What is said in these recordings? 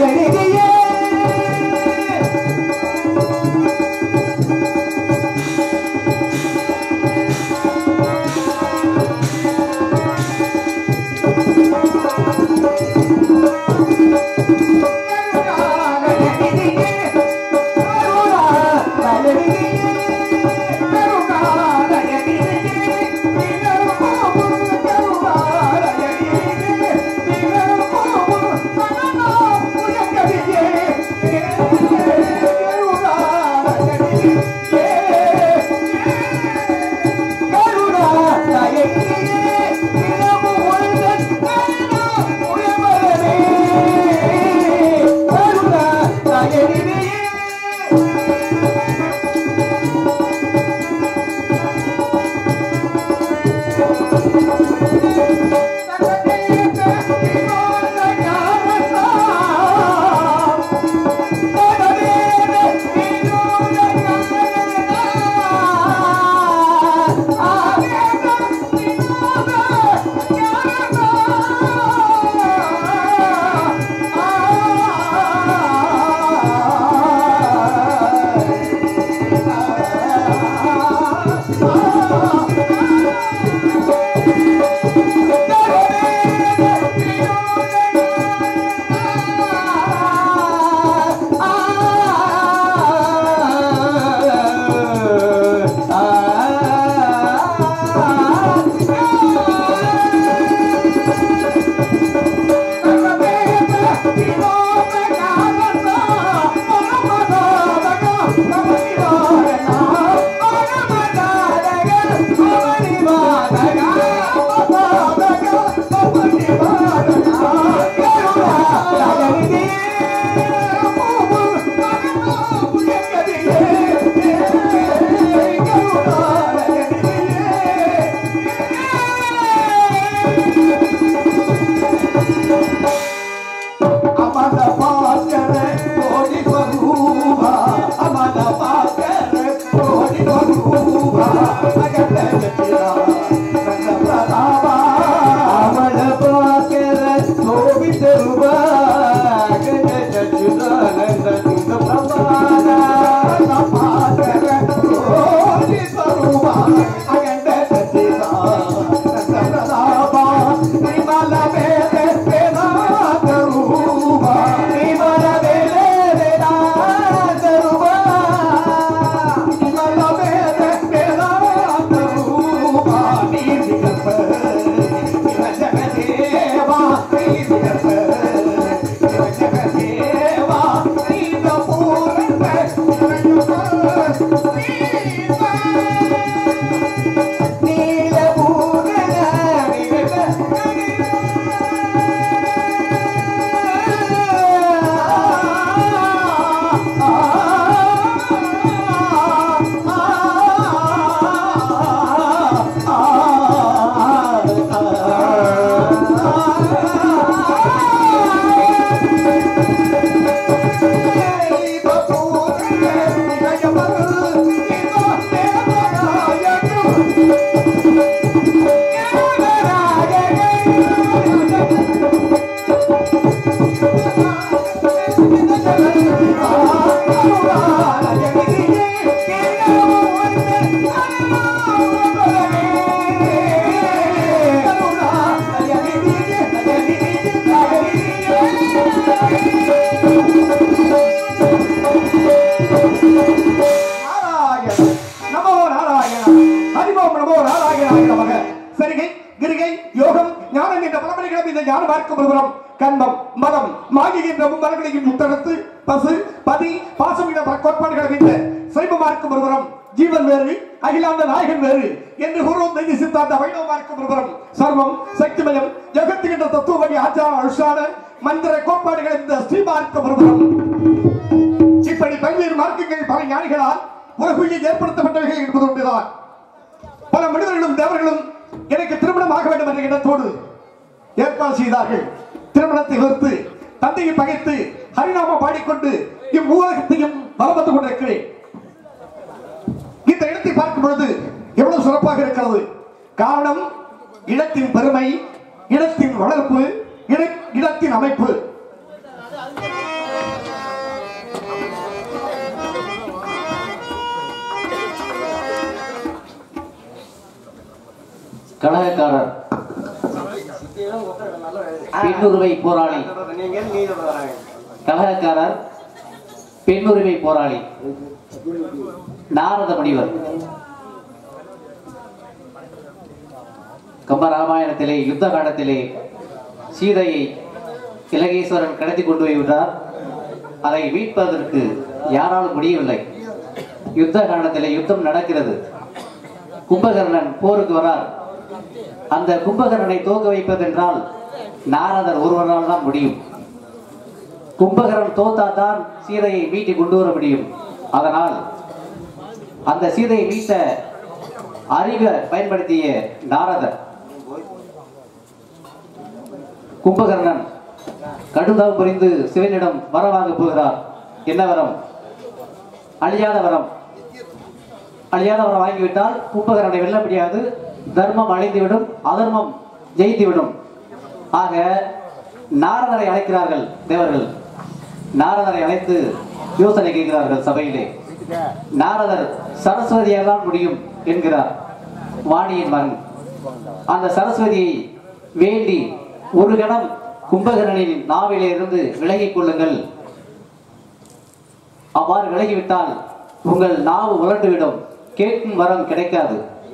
நாராயண நமோ நாராயண ஹரிவோம் நமோ நாராயணாய நமக சரிகை கிரிகை யோகம் ஞானம் என்ற பலமணிகளும் இந்த ஞான பார்க்க ஒருபுறம் கண்மம் மதம் மாயை என்ற மும்மரங்களையும் உத்தரத்து பசு பதி பாசம் என்ற பல கோட்பாடுகளும் இந்த சைவ மார்க்கம் ஒருபுறம் ஜீவன் வேறு அகிலாந்த நாயகன் வேறு என்று குருவும் நெஞ்சு சித்தாந்த வைணவ மார்க்கம் ஒருபுறம் சர்வம் சக்திமயம் ஜெகத்து என்ற தத்துவபடி ஆச்சார அனுஷ்டான மந்திர கோட்பாடுகள் இந்த ஸ்ரீமார்க்கம் ஒருபுறம் இப்படி பல்வேறு மார்க்கங்கள் பல ஞானிகளால் உலகில் ஏற்படுத்தப்பட்டவைகள் என்பது ஒன்றுதான் பல மனிதர்களும் தேவர்களும் எனக்கு திருமணம் ஆக வேண்டும் என்ற எண்ணத்தோடு ஏற்பாடு செய்தார்கள் திருமணத்தை வெறுத்து தந்தையை பகைத்து ஹரிநாம பாடிக்கொண்டு இவ்வுலகத்தையும் வலம் வந்து கொண்டிருக்கிறேன் இந்த இடத்தை பார்க்கும் பொழுது எவ்வளவு சிறப்பாக இருக்கிறது காரணம் இடத்தின் பெருமை இடத்தின் வளர்ப்பு இட- இடத்தின் அமைப்பு கழகக்காரர் பெண்ணுரிமை போராளி நீங்க நீ வராங்க கழகக்காரர் பெண்ணுரிமை போராளி நாரத முனிவர் கம்பராமாயணத்திலே யுத்த காலத்திலே சீதையை இலகேஸ்வரன் கடத்தி கொண்டு போய்விட்டார் அதை மீட்பதற்கு யாராலும் முடியவில்லை யுத்த காலத்திலே யுத்தம் நடக்கிறது கும்பகர்ணன் போருக்கு வரார் அந்த கும்பகர்ணனை தோக்க வைப்பதென்றால் நாரதர் ஒருவரால் தான் முடியும் கும்பகரன் தோத்தாதான் சீதையை மீட்டி கொண்டு வர முடியும் அதனால் அந்த சீதையை மீட்ட அறிவை பயன்படுத்திய நாரதர் கும்பகர்ணன் கடுதாவு புரிந்து சிவனிடம் வரம் வாங்க போகிறார் என்ன வரம் அழியாத வரம் அழியாத வரம் வாங்கிவிட்டால் கும்பகரனை வெல்ல முடியாது தர்மம் அழிந்துவிடும் அதர்மம் ஜெயித்துவிடும் ஆக நாரதரை அழைக்கிறார்கள் தேவர்கள் நாரதரை அழைத்து யோசனை கேட்கிறார்கள் சபையிலே நாரதர் சரஸ்வதியால் தான் முடியும் என்கிறார் வாணியின் மகன் அந்த சரஸ்வதியை வேண்டி ஒரு கணம் கும்பகரனின் நாவிலே இருந்து விலகிக் கொள்ளுங்கள் அவ்வாறு விலகிவிட்டால் உங்கள் நாவு உலண்டுவிடும் கேட்கும் வரம் கிடைக்காது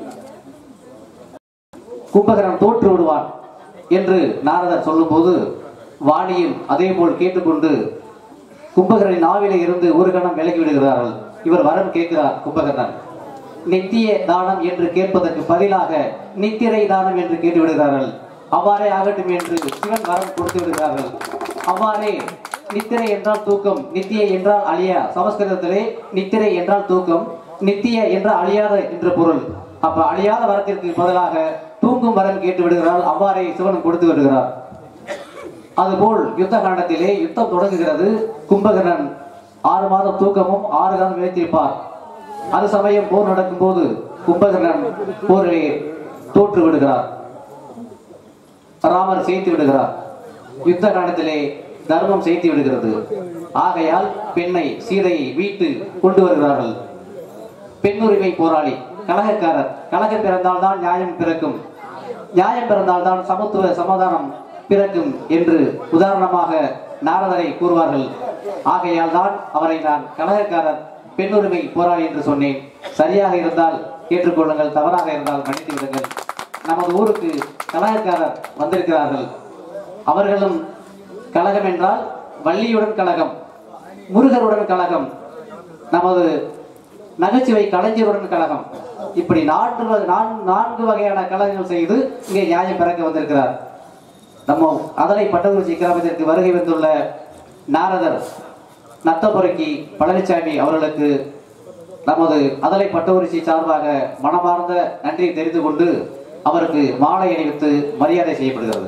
கும்பகரன் தோற்று விடுவான் என்று நாரதர் சொல்லும்போது வாணியும் அதே போல் கேட்டுக்கொண்டு கும்பகரனின் நாவிலே இருந்து ஒரு கணம் விலகி விடுகிறார்கள் இவர் வரம் கேட்கிறார் கும்பகர்ணன் நித்திய தானம் என்று கேட்பதற்கு பதிலாக நித்திரை தானம் என்று கேட்டு விடுகிறார்கள் அவ்வாறே ஆகட்டும் என்று சிவன் வரம் கொடுத்து விடுகிறார்கள் அவ்வாறே நித்திரை என்றால் தூக்கம் நித்திய என்றால் அழியா சமஸ்கிருதத்திலே நித்திரை என்றால் தூக்கம் நித்திய என்றால் அழியாத என்ற பொருள் அப்ப அழியாத வரத்திற்கு பதிலாக தூங்கும் வரம் கேட்டு விடுகிறார் அவ்வாறே சிவன் கொடுத்து விடுகிறார் அதுபோல் யுத்த காண்டத்திலே யுத்தம் தொடங்குகிறது கும்பகர்ணன் ஆறு மாதம் தூக்கமும் ஆறு காலம் விளைத்திருப்பார் அது சமயம் போர் நடக்கும் போது கும்பகர்ணன் போரிலே தோற்று விடுகிறார் ராமர் செய்து விடுகிறார் யுத்த காண்டத்திலே தர்மம் செய்து விடுகிறது ஆகையால் பெண்ணை சீதையை வீட்டு கொண்டு வருகிறார்கள் பெண்ணுரிமை போராளி கலகக்காரர் கலகம் பிறந்தால்தான் நியாயம் பிறக்கும் நியாயம் பிறந்தால்தான் சமத்துவ சமாதானம் பிறக்கும் என்று உதாரணமாக நாரதரை கூறுவார்கள் ஆகையால் தான் அவரை நான் கலகக்காரர் பெண்ணுரிமை போராளி என்று சொன்னேன் சரியாக இருந்தால் ஏற்றுக்கொள்ளுங்கள் தவறாக இருந்தால் மன்னித்து விடுங்கள் நமது ஊருக்கு கலகக்காரர் வந்திருக்கிறார்கள் அவர்களும் கழகம் என்றால் வள்ளியுடன் கழகம் முருகருடன் கழகம் நமது நகைச்சுவை கலைஞருடன் கழகம் இப்படி நான்கு வகை- நான்- நான்கு வகையான கழகங்கள் செய்து இங்கே நியாயம் பிறக்க வந்திருக்கிறார் நம்ம அதனை பட்டகுறிச்சி கிராமத்திற்கு வருகை வந்துள்ள நாரதர் நத்தபுரக்கி பழனிசாமி அவர்களுக்கு நமது அதலை பட்டகுறிச்சி சார்பாக மனமார்ந்த நன்றியை தெரிந்து கொண்டு அவருக்கு மாலை அணிவித்து மரியாதை செய்யப்படுகிறது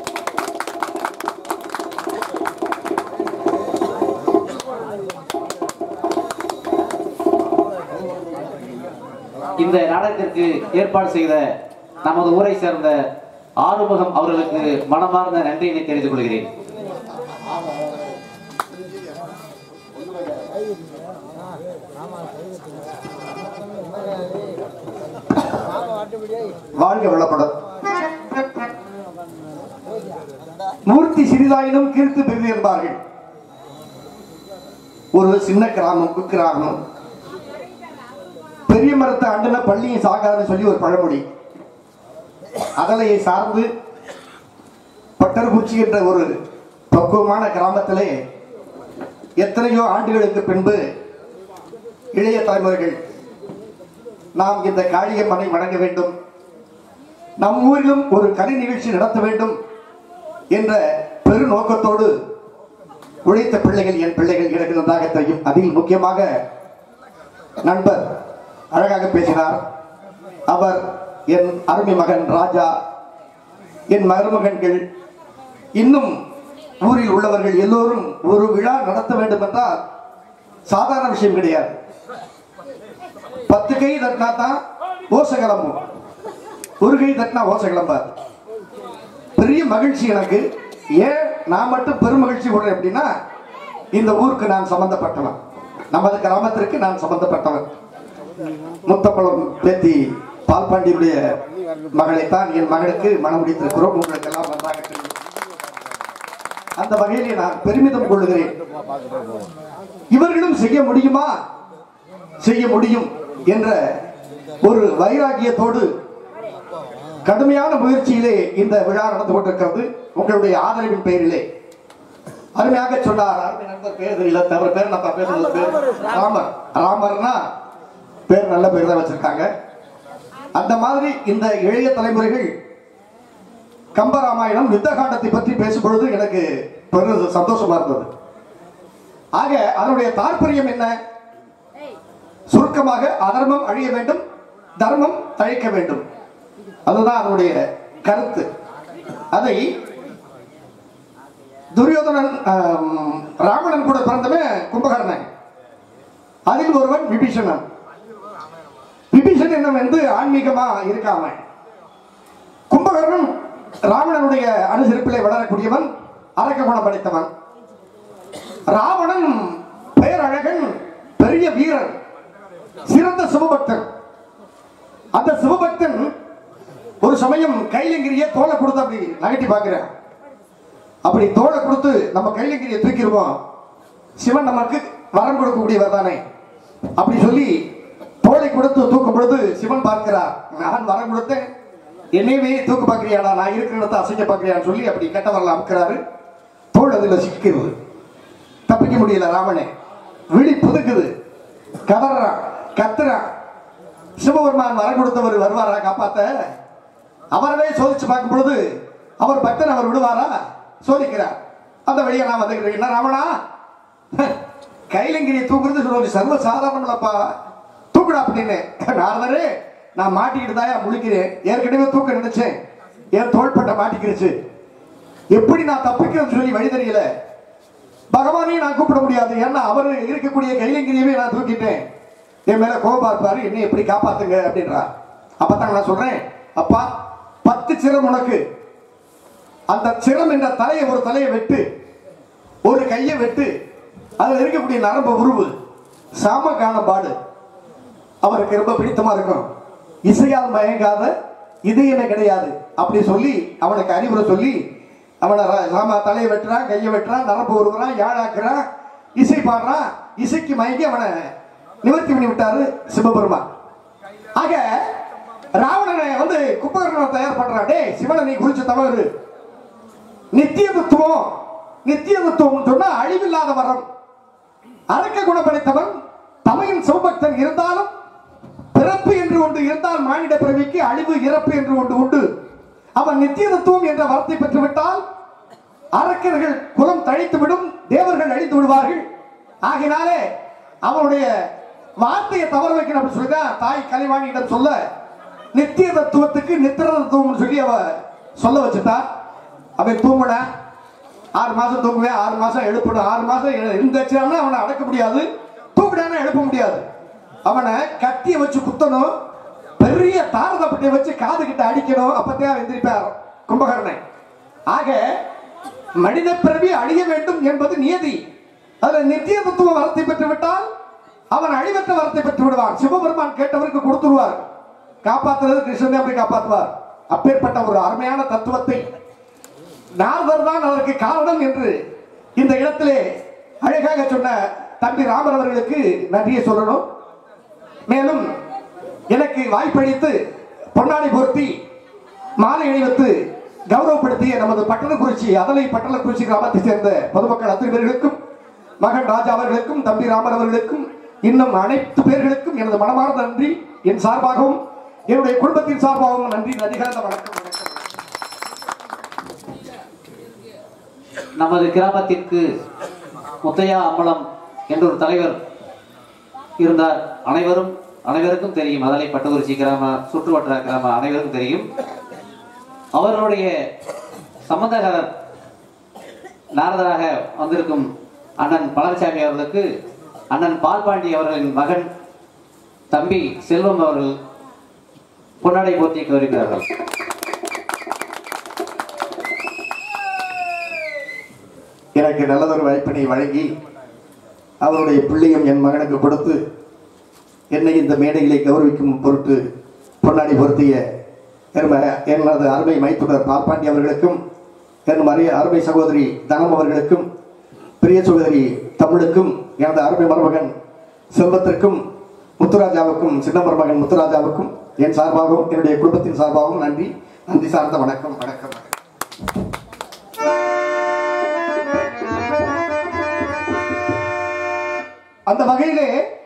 இந்த நாடகத்திற்கு ஏற்பாடு செய்த நமது ஊரை சேர்ந்த ஆறுமுகம் அவர்களுக்கு மனமார்ந்த நன்றியினை தெரிந்து கொள்கிறேன் வாழ்க வளப்படும் மூர்த்தி சிறிதாயினும் கீர்த்து பெரிது என்பார்கள் ஒரு சின்ன கிராமம் குக்கிராமம் பெரிய மரத்தை அண்டுன பள்ளியும் சாகாதுன்னு சொல்லி ஒரு பழமொழி அதலையை சார்ந்து பட்டர்குச்சி என்ற ஒரு பக்குவமான கிராமத்திலே எத்தனையோ ஆண்டுகளுக்கு பின்பு இளைய தலைமுறைகள் நாம் இந்த காளியம்மனை வணங்க வேண்டும் நம் ஊரிலும் ஒரு கலை நிகழ்ச்சி நடத்த வேண்டும் என்ற பெரு நோக்கத்தோடு உழைத்த பிள்ளைகள் என் பிள்ளைகள் எனக்கு நன்றாக தெரியும் அதில் முக்கியமாக நண்பர் அழகாக பேசினார் அவர் என் அருமை மகன் ராஜா என் மருமகன்கள் இன்னும் ஊரில் உள்ளவர்கள் எல்லோரும் ஒரு விழா நடத்த வேண்டும் என்றால் சாதாரண விஷயம் கிடையாது பத்து கை தட்டினா தான் ஓசை கிளம்பும் ஒரு கை தட்டினா ஓசை கிளம்பாது பெரிய மகிழ்ச்சி எனக்கு ஏன் நான் மட்டும் பெரும் மகிழ்ச்சி கொள்றேன் அப்படின்னா இந்த ஊருக்கு நான் சம்பந்தப்பட்டவன் நமது கிராமத்திற்கு நான் சம்பந்தப்பட்டவன் முத்தப்பழம் பேத்தி பால்பாண்டியுடைய மகளைத்தான் என் மகளுக்கு மனம் முடித்திருக்கிறோம் உங்களுக்கு எல்லாம் நன்றாக தெரியும் அந்த வகையிலே நான் பெருமிதம் கொள்ளுகிறேன் இவர்களும் செய்ய முடியுமா செய்ய முடியும் என்ற ஒரு வைராகியத்தோடு கடுமையான முயற்சியிலே இந்த விழா நடந்து கொண்டிருக்கிறது உங்களுடைய ஆதரவின் பெயரிலே அருமையாக சொன்னார் அருமை நண்பர் பேர் தெரியல தவிர பேர் நான் பேசுறது பேர் ராமர் ராமர்னா பேர் நல்ல பேர் தான் வச்சிருக்காங்க அந்த மாதிரி இந்த இளைய தலைமுறைகள் கம்பராமாயணம் யுத்தகாண்டத்தை பற்றி பேசும் பொழுது எனக்கு பெரு சந்தோஷமா இருந்தது ஆக அதனுடைய தாற்பயம் என்ன சுருக்கமாக அதர்மம் அழிய வேண்டும் தர்மம் தழைக்க வேண்டும் அதுதான் அதனுடைய கருத்து அதை துரியோதனன் ஆம், ராவணன் கூட பிறந்தவன் கும்பகர்ணன் அதில் ஒருவன் விபீஷணன் விபீஷணன் வந்து ஆன்மீகமா இருக்காம கும்பகர்ணன் ராவணனுடைய அனுசரிப்பிலே வளரக்கூடியவன் அரக்க குணம் படைத்தவன் ராவணன் பெயரழகன் பெரிய வீரன் சிறந்த சிவபக்தன் அந்த சிவபக்தன் ஒரு சமயம் கைலங்கிரிய தோலை கொடுத்து அப்படி நகட்டி பார்க்கிறேன் அப்படி தோலை கொடுத்து நம்ம கைலங்கிரியை தூக்கிடுவோம் சிவன் நமக்கு வரம் கொடுக்கக்கூடியவர் தானே அப்படி சொல்லி தோலை கொடுத்து தூக்கும் பொழுது சிவன் பார்க்கிறார் நான் வரம் கொடுத்தேன் என்னையவே தூக்க பார்க்கிறியாடா நான் இருக்கிற இடத்தை அசைக்க பார்க்கிறியான்னு சொல்லி அப்படி கெட்டவரில் அமுக்கிறாரு தோல் அதுல சிக்கிறது தப்பிக்க முடியல ராமனே விழி புதுக்குது கதறான் கத்துறான் சிவபெருமான் வரம் கொடுத்தவர் வருவாரா காப்பாத்த அவரவே சோதிச்சு பார்க்கும் பொழுது அவர் பக்தன் அவர் விடுவாரா சோதிக்கிறார் அந்த வழியை நான் வந்துக்கிறேன் என்ன ராமனா கைலங்கிரியை தூக்குறது சொல்லுவது சர்வ சாதாரணம்லப்பா தூக்குடா அப்படின்னு நாரதரே நான் மாட்டிக்கிட்டு தான் முழிக்கிறேன் ஏற்கனவே தூக்க நினைச்சேன் என் தோள்பட்டை மாட்டிக்கிருச்சு எப்படி நான் தப்பிக்கிறேன்னு சொல்லி வழி தெரியல பகவானையும் நான் கூப்பிட முடியாது ஏன்னா அவர் இருக்கக்கூடிய கைலங்கிரியவே நான் தூக்கிட்டேன் என் மேல கோபம் இருப்பாரு என்னை எப்படி காப்பாத்துங்க அப்படின்றா அப்பதான் நான் சொல்றேன் அப்பா பத்து சிரம் உனக்கு அந்த சிரம் என்ற தலையை ஒரு தலையை வெட்டு ஒரு கையை வெட்டு அதுல இருக்கக்கூடிய நரம்பு உருவு சாம காண பாடு அவருக்கு ரொம்ப பிடித்தமா இருக்கும் இசையால் மயங்காத இதயமே கிடையாது அப்படி சொல்லி அவனுக்கு அறிவுரை சொல்லி அவனை ர- ராமா தலையை வெட்டுறான் கையை வெட்டுறான் நரம்பு உருவுறான் யாழாக்குறான் இசை பாடுறான் இசைக்கு மயங்கி அவனை நிவர்த்தி பண்ணி விட்டாரு சிவபெருமான் ஆக ராவணனை வந்து கும்பகர்ணனை தயார் பண்றான் டேய் சிவனை நீ குறிச்ச தவறு நித்திய தத்துவம் நித்திய தத்துவம் சொன்னா அழிவில்லாத வரம் அரக்க குணப்படுத்தவன் தமையின் சிவபக்தன் இருந்தாலும் பிறப்பு என்று ஒன்று இருந்தால் மானிட பிறவிக்கு அழிவு இறப்பு என்று ஒன்று உண்டு அவன் நித்திய தத்துவம் என்ற வரத்தை பெற்றுவிட்டால் அரக்கர்கள் குலம் தழைத்துவிடும் தேவர்கள் அழித்து விடுவார்கள் ஆகினாலே அவனுடைய வார்த்தையை தவற வைக்கணும் அப்படின்னு சொல்லிதான் தாய் கலைவாணியிடம் சொல்ல நித்திய தத்துவத்துக்கு நித்திர தத்துவம் சொல்லி அவ சொல்ல வச்சுட்டா அவன் தூங்குனா ஆறு மாசம் தூங்குவேன் ஆறு மாசம் எழுப்பணும் ஆறு மாசம் இருந்துச்சான்னா அவனை அடக்க முடியாது தூக்கினானா எழுப்ப முடியாது அவனை கத்திய வச்சு குத்தணும் பெரிய தாரதப்பட்டியை வச்சு காது கிட்ட அடிக்கணும் அப்பத்தான் அவன் எந்திரிப்பார் கும்பகர்ணன் ஆக மனித பிறவி அழிய வேண்டும் என்பது நியதி அதுல நித்திய தத்துவ வரத்தை பெற்று விட்டால் அவன் அழிவற்ற வரத்தை பெற்று விடுவான் சிவபெருமான் கேட்டவருக்கு கொடுத்துருவார் காப்பாத்துறது கிருஷ்ணன் தான் போய் காப்பாற்றுவார் அப்பேற்பட்ட ஒரு அருமையான தத்துவத்தை நாரதர் தான் அதற்கு காரணம் என்று இந்த இடத்திலே அழகாக சொன்ன தம்பி ராமர் அவர்களுக்கு நன்றியை சொல்லணும் மேலும் எனக்கு வாய்ப்பளித்து பொன்னாடை பொருத்தி மாலை அணிவித்து கௌரவப்படுத்திய நமது பட்டணக்குறிச்சி அதலை பட்டணக்குறிச்சி கிராமத்தைச் சேர்ந்த பொதுமக்கள் அத்தனை பேர்களுக்கும் மகன் ராஜா அவர்களுக்கும் தம்பி ராமர் அவர்களுக்கும் இன்னும் அனைத்து பேர்களுக்கும் எனது மனமார்ந்த நன்றி என் சார்பாகவும் என்னுடைய குடும்பத்தின் சார்பாகவும் நன்றி அதிகார வணக்கம் வணக்கம் நமது கிராமத்திற்கு முத்தையா அம்பலம் என்ற ஒரு தலைவர் இருந்தார் அனைவரும் அனைவருக்கும் தெரியும் அதலை பட்டுக்குறிச்சி கிராம சுற்றுவட்டார கிராம அனைவருக்கும் தெரியும் அவர்களுடைய சம்பந்தகாரர் நாரதராக வந்திருக்கும் அண்ணன் பழனிசாமி அவர்களுக்கு அண்ணன் பால்பாண்டி அவர்களின் மகன் தம்பி செல்வம் அவர்கள் பொன்னாடை போர்த்தி வருகிறார்கள் எனக்கு நல்லதொரு வாய்ப்பினை வழங்கி அவருடைய பிள்ளையும் என் மகனுக்கு கொடுத்து என்னை இந்த மேடையிலே கௌரவிக்கும் பொருட்டு பொன்னாடி பொருத்திய என்- எனது அருமை மைத்துனர் பால்பாண்டி அவர்களுக்கும் என் மரிய அருமை சகோதரி தனம் அவர்களுக்கும் பிரிய சகோதரி தமிழுக்கும் எனது அருமை மருமகன் செல்வத்திற்கும் முத்துராஜாவுக்கும் சின்ன மருமகன் முத்துராஜாவுக்கும் என் சார்பாகவும் என்னுடைய குடும்பத்தின் சார்பாகவும் நன்றி நன்றி சார்ந்த வணக்கம் வணக்கம் வணக்கம் அந்த வகையிலே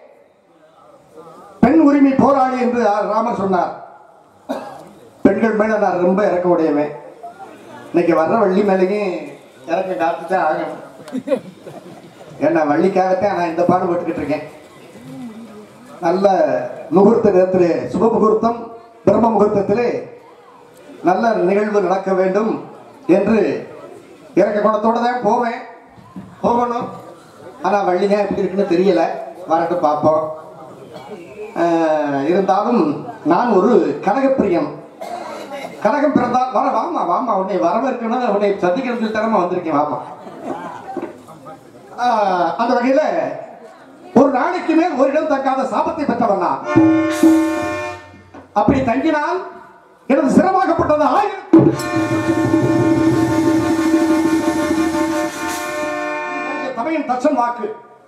பெண் உரிமை போராளி என்று ஆர் ராமர் சொன்னார் பெண்கள் மேல நான் ரொம்ப இறக்க உடையவன் இன்னைக்கு வர்ற வள்ளி மேலேயும் இறக்க காத்துதான் ஆகணும் ஏன்னா வள்ளிக்காகத்தான் நான் இந்த பாடுபட்டுக்கிட்டு இருக்கேன் நல்ல முகூர்த்த நேரத்திலே சுப முகூர்த்தம் பிரம்ம முகூர்த்தத்திலே நல்ல நிகழ்வு நடக்க வேண்டும் என்று இறக்க குணத்தோட தான் போவேன் போகணும் ஆனா வள்ளிங்க எப்படி இருக்குன்னு தெரியல வரட்டும் பார்ப்போம் ஆஹ், இருந்தாலும் நான் ஒரு கனகப்பிரியன் கனகம் பிறந்தால் வர வாமா வாமா உன்னை வரவேற்கணும் உன்னை சந்திக்கிறதுக்கு தரமா வந்திருக்கேன் வாமா ஆஹ், அந்த வகையில ஒரு நாளைக்கு மேல் ஒரு இடம் தங்காத சாபத்தை பெற்றவன் நான் அப்படி தங்கினால் எனது சிரமாகப்பட்டது ஆயிரம் தமையன் தச்சன் வாக்கு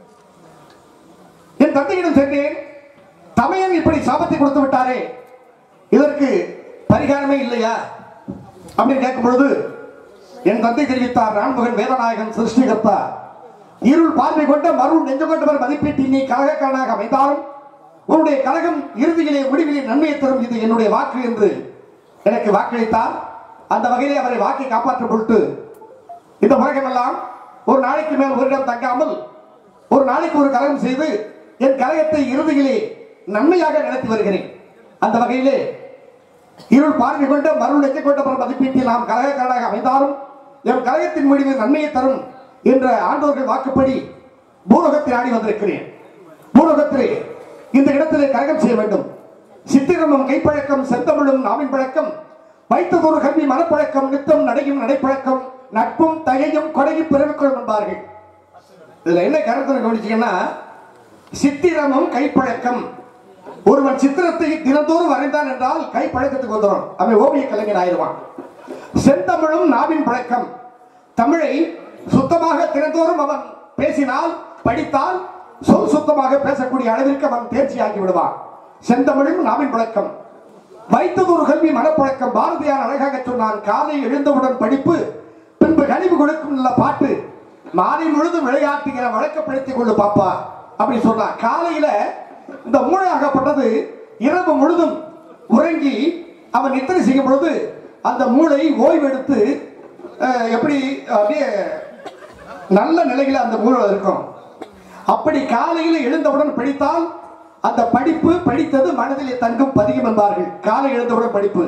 என் தந்தையிடம் சென்றேன் தமையன் இப்படி சாபத்தை கொடுத்து விட்டாரே இதற்கு பரிகாரமே இல்லையா அப்படின்னு கேட்கும் பொழுது என் தந்தை தெரிவித்தார் நான்முகன் வேதநாயகன் சிருஷ்டிகர்த்தா இருள் பார்வை கொண்ட மருள் நெஞ்சு கொண்டவர் மதிப்பீட்டு நீ கழகக்காரனாக அமைந்தாலும் உன்னுடைய கழகம் இறுதியிலே முடிவிலே நன்மையை தரும் இது என்னுடைய வாக்கு என்று எனக்கு வாக்களித்தார் அந்த வகையிலே அவரை வாக்கை காப்பாற்றும் பொருட்டு இந்த உலகமெல்லாம் ஒரு நாளைக்கு மேல் ஒரு இடம் தங்காமல் ஒரு நாளைக்கு ஒரு கலகம் செய்து என் கலகத்தை இறுதியிலே நன்மையாக நடத்தி வருகிறேன் அந்த வகையிலே இருள் பார்வை கொண்ட மருள் நெஞ்சை கொண்ட பிற மதிப்பீட்டில் நாம் கலகக்காரனாக அமைந்தாலும் என் கலகத்தின் முடிவு நன்மையை தரும் என்ற ஆண்டோர்கள் வாக்குப்படி பூலோகத்தில் ஆடி வந்திருக்கிறேன் பூலோகத்திலே இந்த இடத்திலே கலகம் செய்ய வேண்டும் சித்திரமும் கைப்பழக்கம் செந்தமிழும் நாவின் பழக்கம் வைத்ததொரு கல்வி மனப்பழக்கம் நித்தம் நடையும் நடைப்பழக்கம் நட்பும் தகையும் கொடையும் பிறவிக்கொள்ளும் என்பார்கள் இதுல என்ன கருத்து கவனிச்சீங்கன்னா சித்திரமும் கைப்பழக்கம் ஒருவன் சித்திரத்தை தினந்தோறும் வரைந்தான் என்றால் கைப்பழக்கத்துக்கு வந்துடும் அவன் ஓவிய கலைஞன் ஆயிடுவான் செந்தமிழும் நாவின் பழக்கம் தமிழை சுத்தமாக தினந்தோறும் அவன் பேசினால் படித்தால் சொல் சுத்தமாக பேசக்கூடிய அளவிற்கு அவன் தேர்ச்சியாகி விடுவான் செந்தமிழும் நாவின் பழக்கம் வைத்தது ஒரு கல்வி மனப்பழக்கம் பாரதியார் அழகாக சொன்னான் காலை எழுந்தவுடன் படிப்பு பின்பு கனிவு கொடுக்கும் நல்ல பாட்டு மாலை முழுதும் விளையாட்டுகிற வழக்கப்படுத்திக் கொள்ளு பாப்பா அப்படி சொன்னான் காலையில இந்த மூளையாகப்பட்டது இரவு முழுதும் உறங்கி அவன் நித்திரை செய்யும் பொழுது அந்த மூளை ஓய்வெடுத்து அஹ், எப்படி அப்படியே நல்ல நிலையில அந்த மூளை இருக்கும் அப்படி காலையில் எழுந்தவுடன் படித்தால் அந்த படிப்பு படித்தது மனதிலே தங்கும் பதியும் என்பார்கள் காலை எழுந்தவுடன் படிப்பு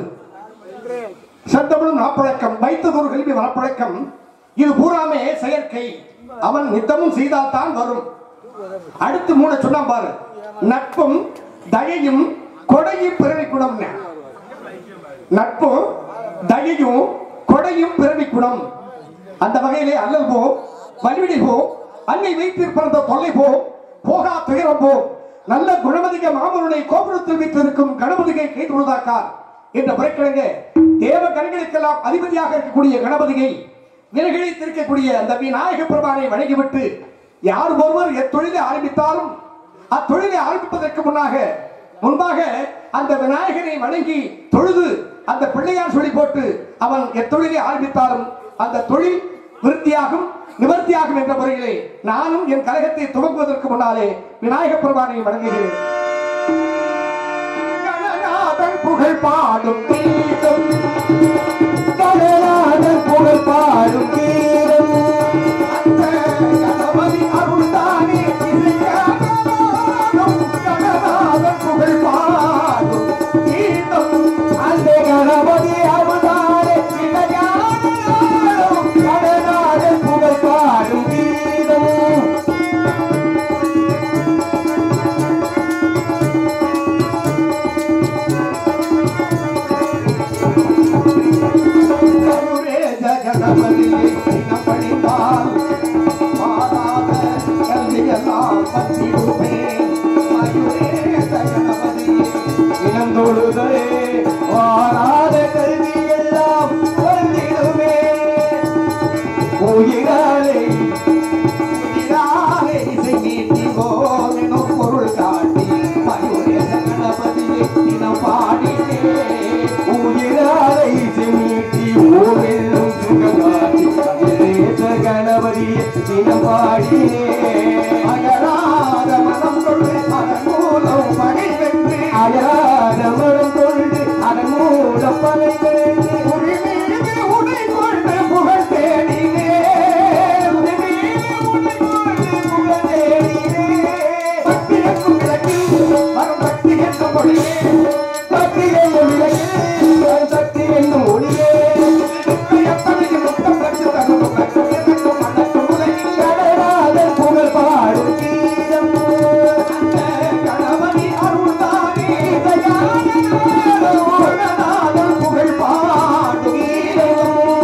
சத்தமிழும் நாப்பழக்கம் வைத்ததொரு கல்வி மனப்பழக்கம் இது பூராமே செயற்கை அவன் நித்தமும் செய்தால்தான் வரும் அடுத்து மூணு சொன்னா பாரு நட்பும் தயையும் கொடையும் பிறவி குணம் நட்பும் தயையும் கொடையும் பிறவி குணம் அந்த வகையிலே அல்லல் போ வலிவிடி போ அன்னை வைத்திற் பிறந்த தொல்லை போ போகா துயரம் போ நல்ல குணமதிக மாமருனை கோபுரத்தில் வைத்திருக்கும் கணபதிகை கைதுள்ளதாக்கார் என்ற புறக்கிழங்கு தேவ கண்களுக்கெல்லாம் அதிபதியாக இருக்கக்கூடிய கணபதியை விலகிழித்திருக்கக்கூடிய அந்த விநாயக பெருமானை வணங்கிவிட்டு யார் ஒருவர் எத்தொழிலை ஆரம்பித்தாலும் அத்தொழிலை ஆரம்பிப்பதற்கு முன்னாக முன்பாக அந்த விநாயகரை வணங்கி தொழுது அந்த பிள்ளையார் சொல்லி போட்டு அவன் எத்தொழிலை ஆரம்பித்தாலும் அந்த தொழில் விருத்தியாகும் நிவர்த்தியாகும் என்ற முறையிலே நானும் என் கழகத்தை துவங்குவதற்கு முன்னாலே விநாயக பெருமானை வணங்குகிறேன் கணநாதன் புகழ் பாடும் கீதம் கணநாதன் புகழ் பாடும் கீதம் அந்த கணபதி அருள்தானே திருஞானம். கணநாதன் புகழ் பாடும் கீதம் அந்த கணபதி அருள்தானே திருஞானம். கணநாதன் புகழ் பாடும் கீதம் பாடல் பாடியே அயராத மனம் கொண்டு அதன் மூலம் பகை வென்று அயராத மனம் கொண்டு அதன் மூலம் பகை வென்று உரி மீது உடை கொண்டு புகழ் தேடினே உரி மீது உடை கொண்டு புகழ் தேடினே பக்தி என்னும் விளக்கில் வரும் பக்தி என்னும் ஒளியே பக்தி என்னும் விளக்கில் வரும் சக்தி என்னும் ஒளியே எத்தனையும் முத்தம் பெற்று தரும் பக்தி என்னும் மனக்கும் உலகில் கடலாதல் புகழ் பாடும் கீதம் அந்த கணவனி அருள்தானே தயாரில் புகழ் பாடும் கீதம்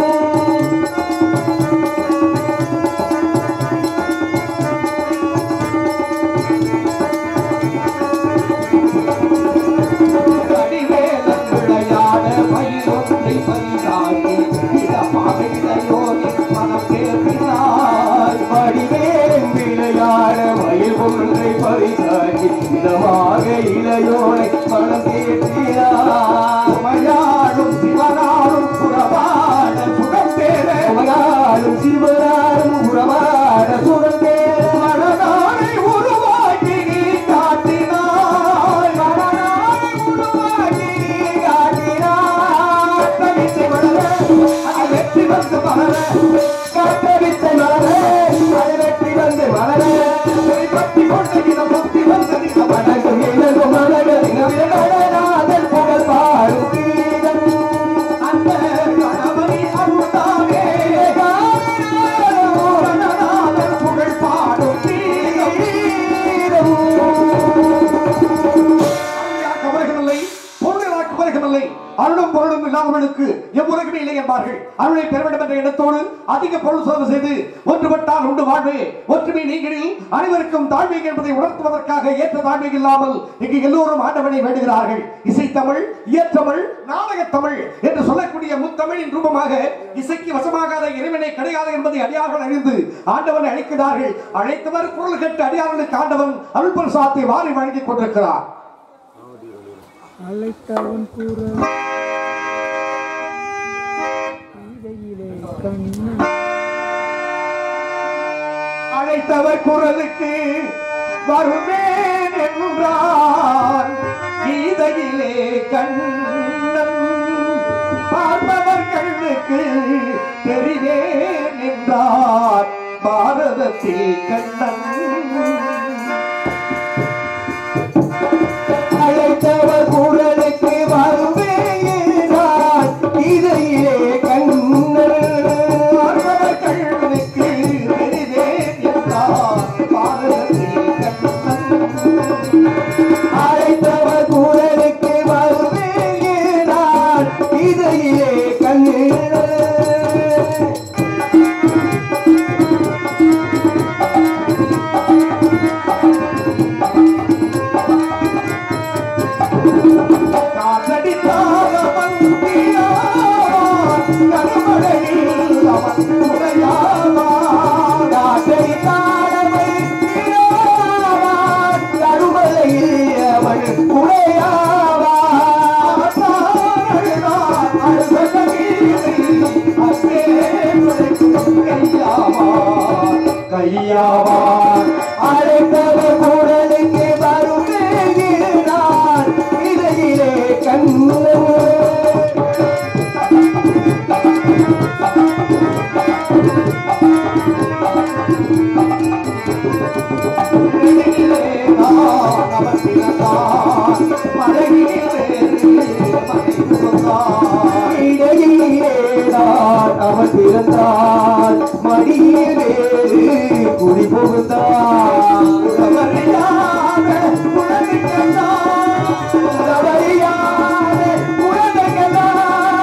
கடிவேலன் விளையாட மயிலொன்றை பரிதாக்கி இதமாக இளையோனி மனம் தேர்ந்தாய் வடிவேலன் விளையாட மயில் ஒன்றை பரிதாக்கி இதமாக இளையோனை மனம் தேர்த்தினார் உமையாடும் சிவனாரும் புறவாட சுகம் தேர உமையாடும் சிவனாரும் புறவாட சுகம் தேர மனதானை உருவாக்கி நீ காட்டினாய் மனதானை உருவாக்கி நீ காட்டினாய் கட்டவித்தை வளர அது வெற்றி வந்து வளர கட்டவித்தை வளர அது வெற்றி வந்து வளர பற்றி கொண்ட இனம் புத்தி வந்து நிலம் வணங்கும் இனங்கும் வளர இனவியலாதல் புகழ் பாடும் கீதம் அந்த கணவனி அருள்தானே கணநாதல் புகழ் பாடும் கீதம் அருளியாக்க வருகவில்லை பொருளாக்க வருகவில்லை அருளும் பொருளும் இல்லாதவர்களுக்கு எவ்வுலகமே இல்லை என்பார்கள் அருளை பெற வேண்டும் என்ற எண்ணத்தோடு அதிக பொருள் சோதனை செய்து ஒன்றுபட்டால் உண்டு வாழ்வே ஒற்றுமை நீங்களில் அனைவருக்கும் தாழ்மை என்பதை உணர்த்துவதற்காக ஏற்ற தாழ்மை இல்லாமல் இங்கு எல்லோரும் ஆண்டவனை வேண்டுகிறார்கள் இசைத்தமிழ் இயற்றமிழ் நாடகத்தமிழ் என்று சொல்லக்கூடிய முத்தமிழின் ரூபமாக இசைக்கு வசமாகாத இறைவனை கிடையாது என்பதை அடியார்கள் அறிந்து ஆண்டவனை அழைக்கிறார்கள் அழைத்தவர் குரல் கேட்டு அடியார்களுக்கு ஆண்டவன் அருள் பிரசாத்தை வாரி வழங்கிக் கொண்டிருக்கிறார் அழைத்தவன் குரல் இதையிலே கண்ணன் அழைத்தவர் குரலுக்கு வருவேன் என்றான் கீதையிலே கண்ணன் பார்ப்பவர் கண்ணுக்கு தெரிவேன் என்றார் பாரதத்தில் கண்ணன் அழைத்தவர் குரலுக்கு வருவேன் இதையிலே கண்ணன் பார்ப்பவர் கண்ணுக்கு தெரிவேன் என்றார் பாரதத்தில் கண்ணன் அழைத்தவர் குரலுக்கு வருவேன் இதையிலே கண்ணன் காற்றடித்தால் அவன் தீயாவான், கருமழையில் அவன் துணையாவான். காற்றடித்தால் அவன் தீயாவான், கருமழையில் அவன் துணையாவான். அழுதான் அழுத நீரை அங்கே துடைக்கும் கையாவான், கையாவான் அழைத்தவர் குரலுக்கு வருவேன் இதையிலே கண்ணன் அவன் பிறந்தால் மடியில் வேறு குடி புகுந்தான் உறவறியாத உலகுக்கெல்லாம் உறவறியாத உலகுக்கெல்லாம்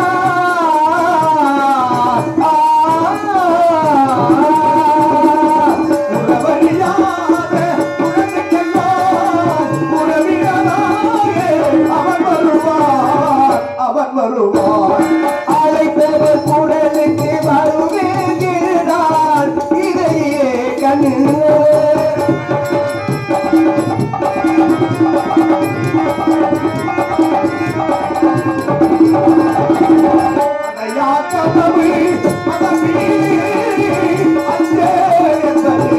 உறவறியாத உலகுக்கெல்லாம் உறவினராக அவன் வருவான் அவன் வருவான் அழைத்தவர் குடலுக்கு வருவேங்கிறான் இதையே கண்ணு அடையா கதவு மதமே அஞ்சே என்பது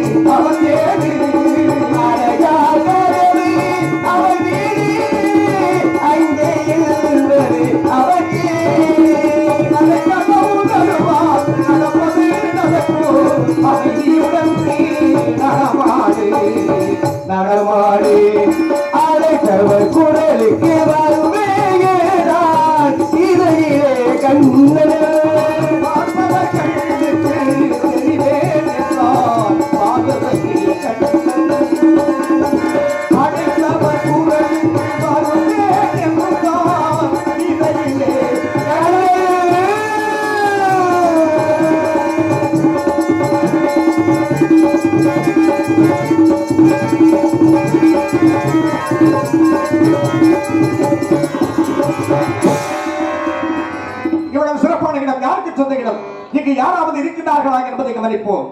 பாடி அழைத்தவர் குரலுக்கு வருவேன் இதையே கண்ணனே பார்ப்பவர் கண்ணுக்கு தெரிவேன் என்றார் பாதத்தில் கண்ணன் அழைத்தவர் குரலுக்கு வருவேன் என்றார் இதையிலே கண்ணனே இவ்வளவு சிறப்பான இடம் யாருக்கு சொந்த இடம் இங்கு யாராவது இருக்கின்றார்களா என்பதை கவனிப்போம்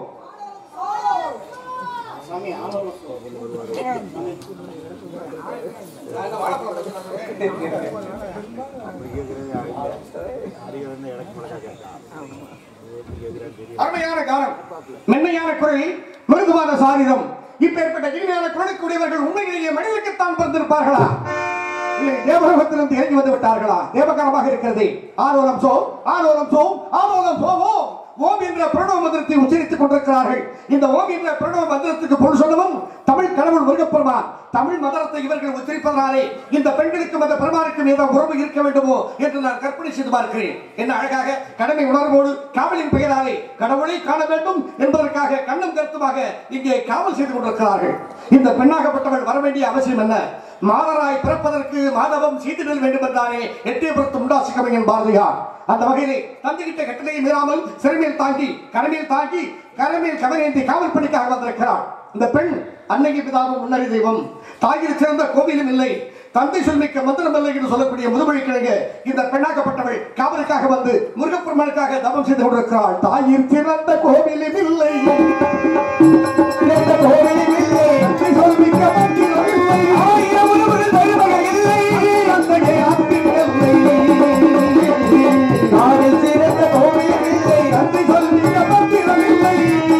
அருமையான காலம் மென்மையான குரல் மிருதுவான சாரிதம் இப்பேற்பட்ட இனிமையான குரலுக்கு உடையவர்கள் உண்மையிலேயே மனிதனுக்குத்தான் பிறந்திருப்பார்களா இல்லை தேவலோகத்திலிருந்து இறங்கி வந்து விட்டார்களா தேவகாலமாக இருக்கிறது ஆலோலம் சோ ஆலோலம் சோ ஆலோலம் சோவோ ஓம் என்ற பிரணவ மந்திரத்தை உச்சரித்துக் கொண்டிருக்கிறார்கள் இந்த ஓம் என்ற பிரணவ மந்திரத்துக்கு பொருள் சொல்லவும் தமிழ் கடவுள் முருகப்பெருமான் தமிழ் மந்திரத்தை இவர்கள் உச்சரிப்பதனாலே இந்த பெண்களுக்கும் அந்த பெருமானுக்கும் ஏதோ உறவு இருக்க வேண்டுமோ என்று நான் கற்பனை செய்து பார்க்கிறேன் என்ன அழகாக கடமை உணர்வோடு காவலின் பெயராலே கடவுளை காண வேண்டும் என்பதற்காக கண்ணும் கருத்துமாக இங்கே காவல் செய்து கொண்டிருக்கிறார்கள் இந்த பெண்ணாகப்பட்டவள் வர வேண்டிய அவசியம் என்ன மாதராய் பிறப்பதற்கு மாதவம் சீதிடல் வேண்டும் என்றாரே எட்டயபுரத்து முண்டாசிக்கமையின் பாரதியார் அந்த வகையிலே தந்துகிட்ட கட்டளையை மீறாமல் சிறுமையில் தாங்கி கரமையில் தாங்கி கரமையில் கவனேந்தி காவல் பணிக்காக வந்திருக்கிறார் இந்த பெண் அன்னைக்கு பிதாவும் முன்னறி தெய்வம் தாயில் சிறந்த கோவிலும் இல்லை தந்தை சொல்மிக்க மந்திரம் இல்லை என்று சொல்லக்கூடிய முதுமொழி கிழங்கு இந்த பெண்ணாக்கப்பட்டவள் காவலுக்காக வந்து முருகப்பெருமானுக்காக தவம் செய்து கொண்டிருக்கிறாள் தாயின் சிறந்த கோவிலும் இல்லை சிறந்த கோவிலும் இல்லை தந்தை சொல்மிக்க மந்திரம் இல்லை ஆயிரம் உறவுகள் தருவகை இல்லை தந்தையை அன்பின் இல்லை தாயின் சிறந்த கோவிலும் இல்லை தந்தை சொல்மிக்க மந்திரம் இல்லை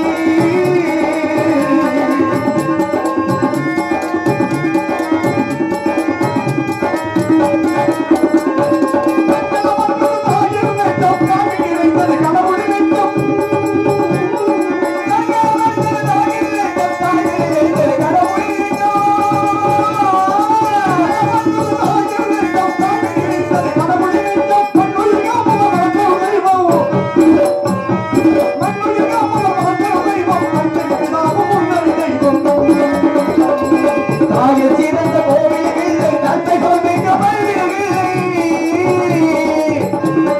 தாயில் சிறந்த கோவில் இல்லை தந்தை கோவில் கமல்விலும் இல்லை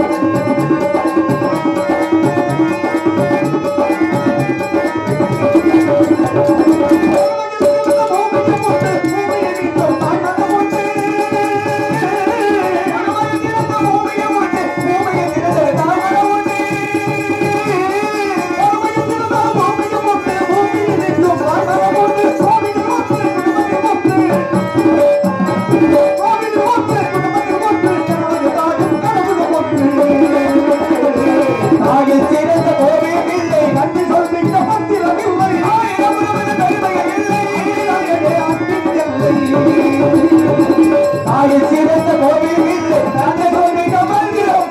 தாயில் சிறந்த கோவில் இல்லை நன்றி சொல்கின்ற மந்திரம் இல்லை ஆயிரம் உறவுகள் தருவகை இல்லை தாயில் சிறந்த கோவில் இல்லை நன்றி சொல்கின்ற மந்திரம்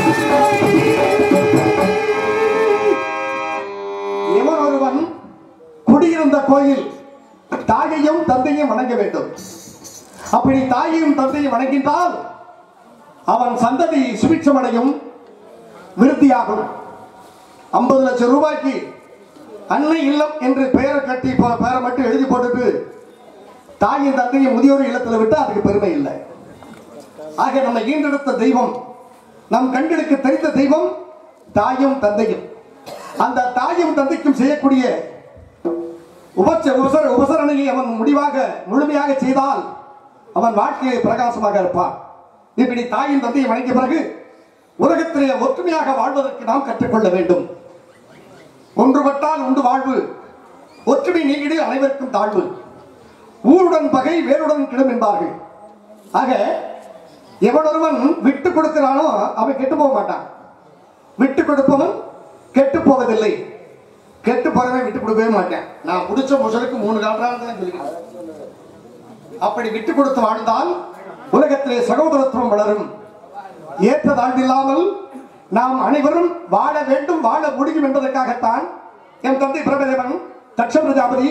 எவன் ஒருவன் குடியிருந்த கோயில் தாயையும் தந்தையும் வணங்க வேண்டும் அப்படி தாயையும் தந்தையும் வணங்கின்றால் அவன் சந்ததி சுபிட்சமடையும் விருத்தியாகும் ஐம்பது லட்சம் ரூபாய்க்கு அன்னை இல்லம் என்று பெயரை கட்டி ப- பெயரை மட்டும் எழுதி போட்டுட்டு தாயின் தந்தையும் முதியோர் இல்லத்தில் விட்டு அதுக்கு பெருமை இல்லை ஆக நம்ம ஈண்டெடுத்த தெய்வம் நம் கண்களுக்கு தெரிந்த தெய்வம் தாயும் தந்தையும் அந்த தாயும் தந்தைக்கும் செய்யக்கூடிய உபச்ச உபசர உபசரணையை அவன் முடிவாக முழுமையாக செய்தால் அவன் வாழ்க்கையை பிரகாசமாக இருப்பான் இப்படி தாயின் தந்தையை வணங்கிய பிறகு உலகத்திலே ஒற்றுமையாக வாழ்வதற்கு நாம் கற்றுக்கொள்ள வேண்டும் ஒன்றுபட்டால் உண்டு வாழ்வு ஒற்றுமை நீங்கிடு அனைவருக்கும் தாழ்வு ஊருடன் பகை வேருடன் கிடும் என்பார்கள் ஆக எவனொருவன் விட்டு கொடுக்கிறானோ அவன் கெட்டு போக மாட்டான் விட்டு கொடுப்பவன் கெட்டு போவதில்லை கெட்டு போறவன் விட்டு கொடுக்கவே மாட்டேன் நான் பிடிச்ச முசலுக்கு மூணு கால்றான் தான் சொல்லிக்கிறேன் அப்படி விட்டு கொடுத்து வாழ்ந்தால் உலகத்திலே சகோதரத்துவம் வளரும் ஏற்ற தாழ்வில்லாமல் நாம் அனைவரும் வாழ வேண்டும் வாழ முடியும் என்பதற்காகத்தான் என் தந்தை பிரபதேவன் தட்ச பிரஜாபதி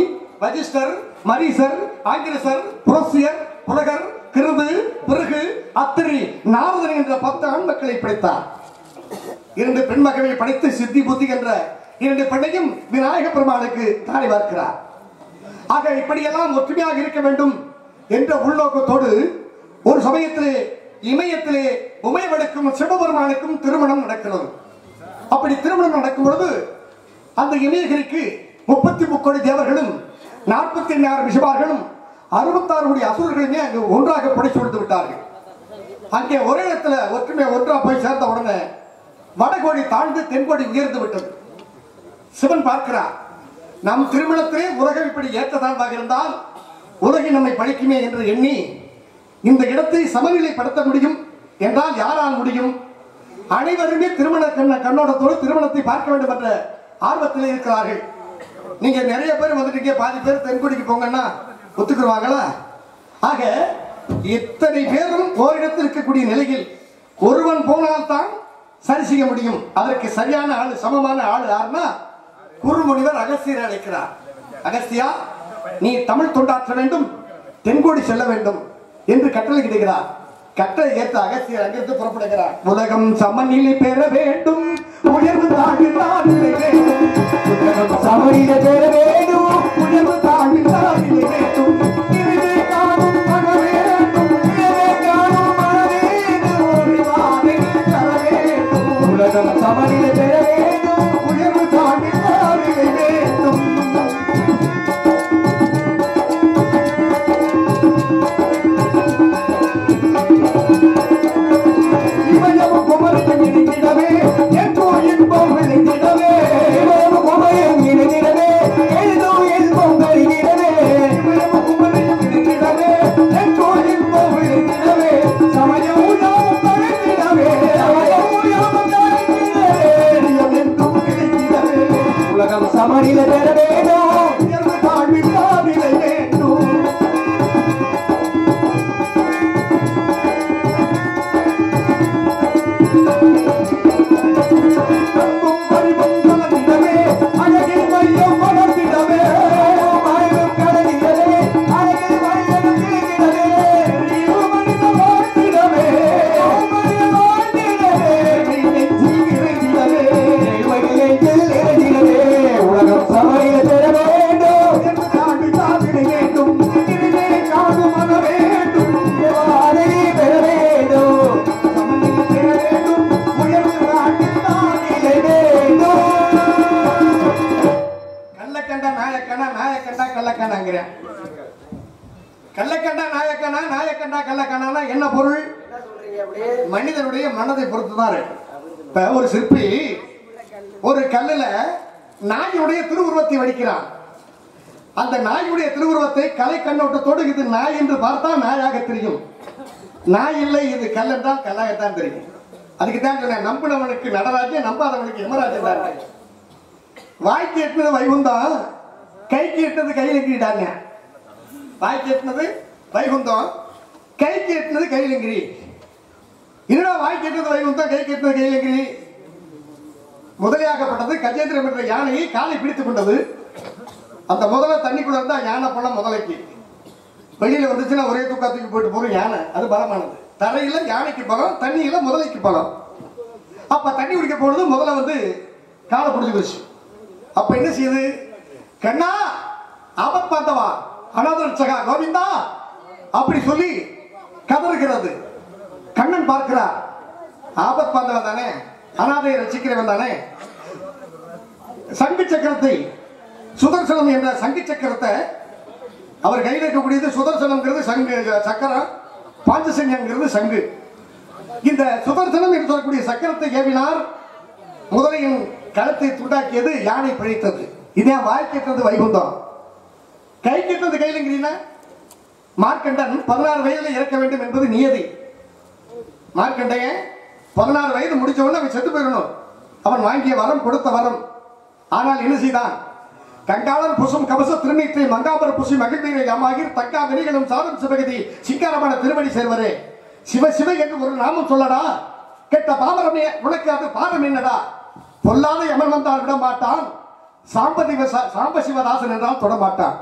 வஜிஸ்டர் மரீசர் ஆங்கிலசர் புரசியர் புலகர் கிருது பிறகு அத்திரி நாரதன் என்ற பத்து ஆண் மக்களை படைத்தார் இரண்டு பெண் மகளை படைத்து சித்தி புத்தி என்ற இரண்டு பெண்ணையும் விநாயக பெருமானுக்கு தாரை பார்க்கிறார் ஆக இப்படியெல்லாம் ஒற்றுமையாக இருக்க வேண்டும் என்ற உள்நோக்கத்தோடு ஒரு சமயத்திலே இமயத்திலே உமையவனுக்கும் சிவபெருமானுக்கும் திருமணம் நடக்கிறது அப்படி திருமணம் நடக்கும் பொழுது அந்த இமயகிரிக்கு முப்பத்தி முக்கோடி தேவர்களும் நாற்பத்தி எண்ணாயிரம் விஷபார்களும் அறுபத்தாறு கோடி அசுரர்களுமே அங்கு ஒன்றாக படைச்சு கொடுத்து விட்டார்கள் அங்கே ஒரே இடத்துல ஒற்றுமை ஒன்றா போய் சேர்ந்த உடனே வடகோடி தாழ்ந்து தென்கோடி உயர்ந்து விட்டது சிவன் பார்க்கிறார் நம் திருமணத்திலே உலகம் இப்படி ஏற்றதாழ்வாக இருந்தால் உலகில் நம்மை பழிக்குமே என்று எண்ணி இந்த இடத்தை சமநிலைப்படுத்த முடியும் என்றால் யாரால் முடியும் அனைவருமே திருமண கண்ண கண்ணோட்டத்தோடு திருமணத்தை பார்க்க வேண்டும் என்ற ஆர்வத்தில் இருக்கிறார்கள் நீங்க நிறைய பேர் வந்துட்டீங்க பாதி பேர் தென்குடிக்கு போங்கன்னா ஒத்துக்குருவாங்களா ஆக இத்தனை பேரும் ஓரிடத்தில் இருக்கக்கூடிய நிலையில் ஒருவன் போனால்தான் சரி செய்ய முடியும் அதற்கு சரியான ஆளு சமமான ஆளு யாருன்னா குருமுனிவர் அகஸ்தியர் அழைக்கிறார் அகஸ்தியா நீ தமிழ் தொண்டாற்ற வேண்டும் தென்கோடி செல்ல வேண்டும் என்று கட்டளை இடுகிறார் கட்டளை ஏற்ற அகஸ்தியர் அங்கிருந்து புறப்படுகிறார் உலகம் சமநிலை பெற வேண்டும் உயர்வு தாழ்வு தாழ்நிலை வேண்டும் உலகம் சமநிலை பெற வேண்டும் உயர்வு தாழ்வு தாழ்நிலை வேண்டும் இதுவே காணும் மன வேண்டும் இதுவே காணும் மன வேண்டும் ஒரு வானில் தர வேண்டும் உலகம் சமநிலை பெற வேண்டும் உயர்வு தாழ்வு தாழ்நிலை வேண்டும் இமயமும் குமரனும் இணைந்திடவே என்றோ இன்பம் விளைந்திடவே இமயமும் குமரனும் இணைந்திடவே எழுதோ இன்பம் வருகிறவே இமயமும் குமரனும் இணைந்திடவே என்றோ இன்பம் விளைந்திடவே சமயம் யாவும் தழைத்திடவே சமயம் யாவும் தழைத்திடவே என்றும் கிடைத்திடவே உலகம் சமநிலை பெற வேண்டும் உயர்வு தாழ்வில் தாழ்நிலை வேண்டும் அன்பும் பரிவும் கலந்திடவே, அழகில் மையம் வளர்ந்திடவே. மயக்கம் கலந்திடவே, அழகில் மையம் தீர்ந்திடவே. அறிவு மனிதன் வாழ்ந்திடவே, மனிதன் வாழ்ந்திடவே. நெஞ்சில் இறைந்திடவே, நெய்வழியில் இறைந்திடவே. உலகம் சமையல் பெற வேண்டும் என்று காண்டு காத்திட வேண்டும் இனிமே காணும் மன வேண்டும் அதை பெற வேண்டும் சமநிலை பெற வேண்டும் உயர்வு நாட்டில் நாடிலே வேண்டும் கள்ளக்கண்டா நாயக்கனா நாயக்கண்டா கள்ளக்கண்டாங்கிறேன் கள்ளக்கண்டா நாயக்கனா நாயக்கண்டா கள்ளக்கண்டானா என்ன பொருள் மனிதனுடைய மனதை பொறுத்து தான் இருக்கு இப்ப ஒரு சிற்பி ஒரு கல்லுல நாயுடைய திருவுருவத்தை வடிக்கிறான் அந்த நாயுடைய திருவுருவத்தை கலை கண்ணோட்டத்தோடு இது நாய் என்று பார்த்தா நாயாக தெரியும் நாய் இல்லை இது கல் என்றால் கல்லாகத்தான் தெரியும் அதுக்கு தான் சொன்னேன் நம்பினவனுக்கு நடராஜன் நம்பாதவனுக்கு யமராஜன் தான் வாய்க்கு எட்டுனது வைகுந்தம் கைக்கு எட்டுனது கையிலங்கிட்டாங்க வாய்க்கு எட்டுனது வைகுந்தம் கைக்கு எட்டுனது கையிலங்கிரி என்னடா வாய்க்கு எட்டுனது வைகுந்தம் கைக்கு எட்டுனது கையிலங்கிரி முதலையாகப்பட்டது கஜேந்திரம் என்ற யானையை காலை பிடித்துக் கொண்டது அந்த முதல்ல தண்ணிக்குள்ள இருந்தா யானை பழம் முதலைக்கு வெளியில வந்துச்சுன்னா ஒரே தூக்கா தூக்கி போயிட்டு போகும் யானை அது பலமானது தரையில யானைக்கு பலம் தண்ணியில முதலைக்கு பலம் அப்ப தண்ணி குடிக்க போனது முதல்ல வந்து காலை பிடிச்சுக்கிச்சு அப்ப என்ன செய்யுது கண்ணா ஆபத் பார்த்தவா அனாதரட்சகா கோவிந்தா அப்படி சொல்லி கதறுகிறது கண்ணன் பார்க்கிறார் ஆபத் பார்த்தவன் தானே அனாதையை ரசிக்கிறவன் தானே சங்கு சக்கரத்தை சுதர்சனம் என்ற சங்கு சக்கரத்தை அவர் கையில் இருக்கக்கூடியது சுதர்சனம்ங்கிறது சங்கு சக்கரம் பாஞ்சசன்யங்கிறது சங்கு இந்த சுதர்சனம் என்று சொல்லக்கூடிய சக்கரத்தை ஏவினார் முதலையின் களத்தை துண்டாக்கியது யானை பிழைத்தது இதே வாய்க்கெட்டது வைகுந்தம் கை கெட்டது கையிலங்கிறீனா மார்க்கண்டன் பதினாறு வயதில் இறக்க வேண்டும் என்பது நியதி மார்க்கண்டையன் பதினாறு வயது முடிச்ச உடனே அவன் செத்து போயிடணும் அவன் வாங்கிய வரம் கொடுத்த வரம் ஆனால் என்ன செய்தான் கங்காளன் புசும் கவச திருநீற்றை மங்காபர புசி மகிழ்வீரை அம்மாகிர் தக்கா வெறிகளும் சாதம் சிவகதி சிங்காரமான திருவடி சேர்வரே சிவ சிவ என்று ஒரு நாமம் சொல்லடா கெட்ட பாமரமே உனக்கு அது பாரம் என்னடா பொல்லாத யமன் வந்தால் விட மாட்டான் சாம்பதி சாம்ப சிவதாசன் என்றால் தொட மாட்டான்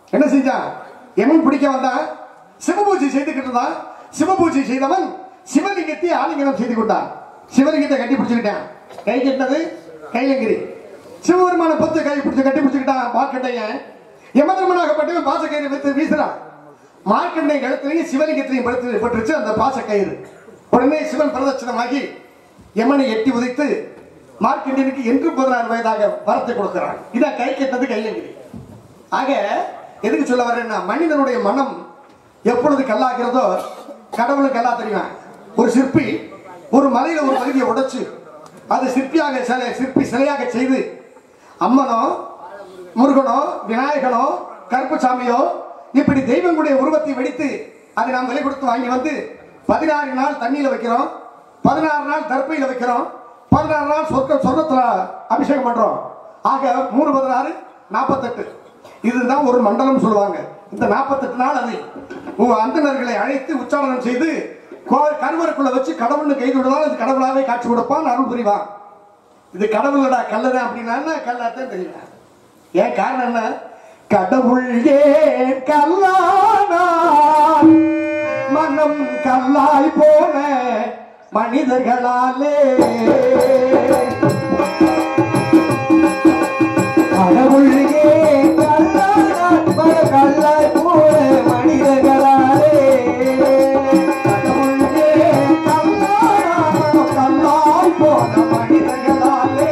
என்ன செஞ்சான் எவன் பிடிக்க வந்தான் சிவபூஜை செய்துக்கிட்டு இருந்தான் சிவபூஜை செய்தவன் சிவலிங்கத்தை ஆலிங்கனம் செய்து கொண்டான் சிவலிங்கத்தை கட்டி பிடிச்சுக்கிட்டான் கை கட்டினது கைலங்கிரி சிவபெருமான பத்து கை பிடிச்சு கட்டி பிடிச்சுக்கிட்டான் மார்க்கண்டையன் யமதர்மனாகப்பட்டவன் பாசக்கயிறு வைத்து வீசுறான் மார்க்கண்டை கழுத்துலையும் சிவலிங்கத்திலையும் படுத்து பட்டுருச்சு அந்த பாசக்கயிறு உடனே சிவன் பிரதட்சணமாகி யமனை எட்டி உதைத்து மார்க்கண்டியனுக்கு என்று பதினாறு வயதாக வரத்தை கொடுக்கிறான் இதான் கை கெட்டது கைலங்கிரி ஆக எதுக்கு சொல்ல வரேன்னா மனிதனுடைய மனம் எப்பொழுது கல்லாகிறதோ கடவுளுக்கு கல்லா தெரியும் ஒரு சிற்பி ஒரு மலையில ஒரு பகுதியை உடைச்சு அது சிற்பியாக சிலை சிற்பி சிலையாக செய்து அம்மனோ முருகனோ விநாயகனோ கருப்புசாமியோ இப்படி தெய்வங்களுடைய உருவத்தை வெடித்து அதை நாம் விலை கொடுத்து வாங்கி வந்து பதினாறு நாள் தண்ணியில வைக்கிறோம் பதினாறு நாள் தர்ப்பையில வைக்கிறோம் பதினாறு நாள் சொர்க்க சொர்க்கத்துல அபிஷேகம் பண்றோம் ஆக மூணு பதினாறு நாற்பத்தெட்டு இதுதான் ஒரு மண்டலம் சொல்லுவாங்க இந்த நாற்பத்தெட்டு நாள் அதை உங்க அந்தணர்களை அழைத்து உச்சாரணம் செய்து கோ- கருவறைக்குள்ள வச்சு கடவுள்னு கைது விடுவான் அது கடவுளாவே காட்சி கொடுப்பான் அருள் புரிவான் இது கடவுளடா கல்லதான் அப்படின்னா கல்லாத்தான் தெரியல ஏன் காரணம் என்ன கடவுள் ஏன் கல்லானார் மனம் கல்லாய் போன மனிதர்களாலே கடவுள் ஏன் கல்லானார் மனம் கல்லாய் போன மனிதர்களாலே கடவுள் ஏன் கல்லானார் மனம் கல்லாய் போன மனிதர்களாலே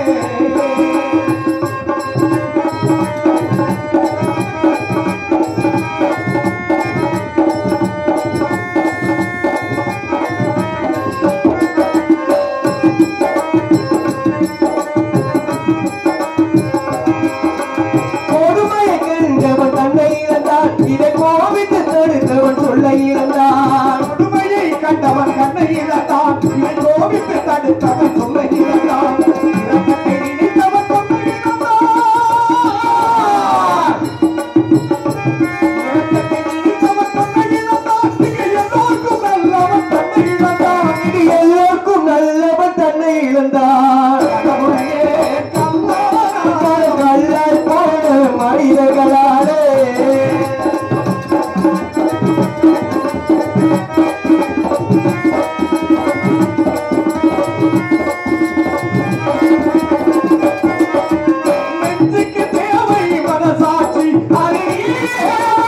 கொடுமையை கண்டவன் தன்னை இழந்தான் இதை கோபித்து தடுத்தவன் சொல்ல இழந்தான் கொடுமையை கண்டவன் கண்ணை இழந்தான் இதை கோபித்து தடுத்தவன் சொல்ல இழந்தான் இரக்கத்தை நினைத்தவன் கொண்டு இழந்தான் இரக்கத்தை நினைத்தவன் கொண்டு இழந்தான் இங்கு எல்லோருக்கும் நல்லவன் தன்னை இழந்தான் இது எல்லோருக்கும் நல்லவன் தன்னை இழந்தான் கடவுளையே கல்லாய் போன மனிதர்களாலே நெஞ்சுக்கு தேவை மனசாட்சி அறியே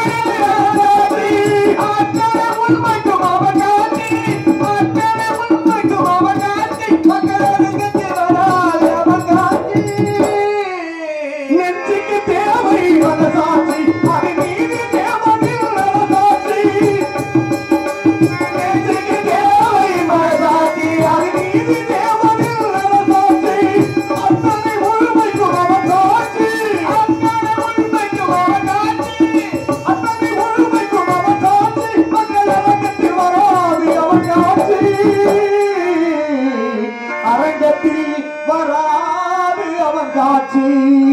அத்தனை உண்மைக்கும் அவகாட்சி அத்தனை உண்மைக்கும் அவகாட்சி மக்களுக்கு திறனால் அவகாட்சி நெஞ்சுக்கு தேவை மனசாட்சி அது நீதி தேவனில் மனசாட்சி நெஞ்சுக்கு தேவை மனசாட்சி அது நீதி தேவனில் மனசாட்சி அத்தனை உண்மைக்கும் அவகாட்சி அத்தனை உண்மைக்கும் அவகாட்சி அத்தனை உண்மைக்கும் அவகாட்சி மக்கள் அரங்கத்தில் வராது அவகாட்சி அரங்கத்தில் வராது அவன் காட்சி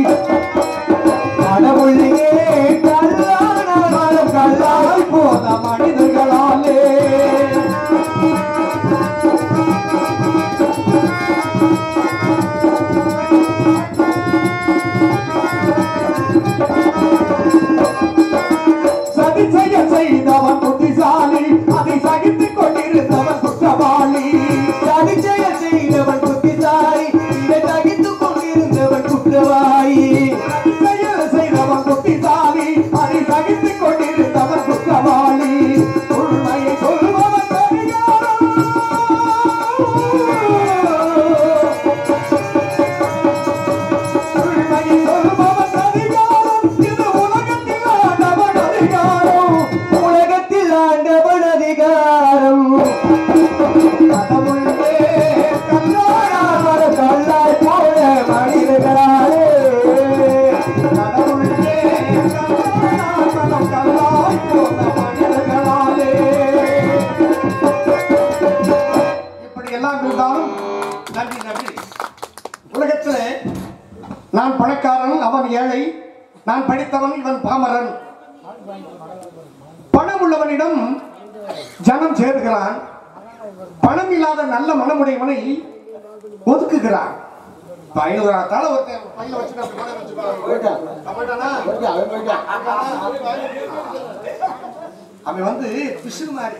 கடவுளையே கல்லான மரம் கல்லாய் போன மனிதர்களாலே சதி செய்ய செய்தவன் புத்திசாலி அதை சகித்துக் கொண்டிருந்தவன் குற்றவாளி சதி செய்ய செய்தவன் புத்திசாலி இதை சகித்துக் கொண்டிருந்தவன் குற்றவாளி சதி செய்ய செய்தவன் புத்திசாலி அதை சகித்துக் கொண்டிருந்தவன் குற்றவாளி உண்மையை சொல்பவன் சரியானவன். உண்மையை சொல்பவன் அதிகாரம் இது உலகத்தில் ஆண்டவன் அதிகாரம் உலகத்தில் ஆண்டவன் அதிகாரம் கடவுளே கல்லாடாமல கல்லாய் போல மனிதர்களாலே கடவுளே கல்லாடாமல கல்லாய் போல மனிதர்களாலே இப்படி எல்லாம் இருந்தாலும் நன்றி நன்றி உலகத்திலே நான் பணக்காரன் அவன் ஏழை நான் படித்தவன் இவன் பாமரன் பணம் உள்ளவனிடம் ஜனம் சேருகிறான் பணம் இல்லாத நல்ல மனமுடையவனை ஒதுக்குகிறான் இப்ப ஐநூறாத்தால ஒருத்தன் பையில வச்சுட்டு அப்படி கொண்டு வச்சுக்கோ. போயிட்டானா? அவன் வந்து பிசு மாதிரி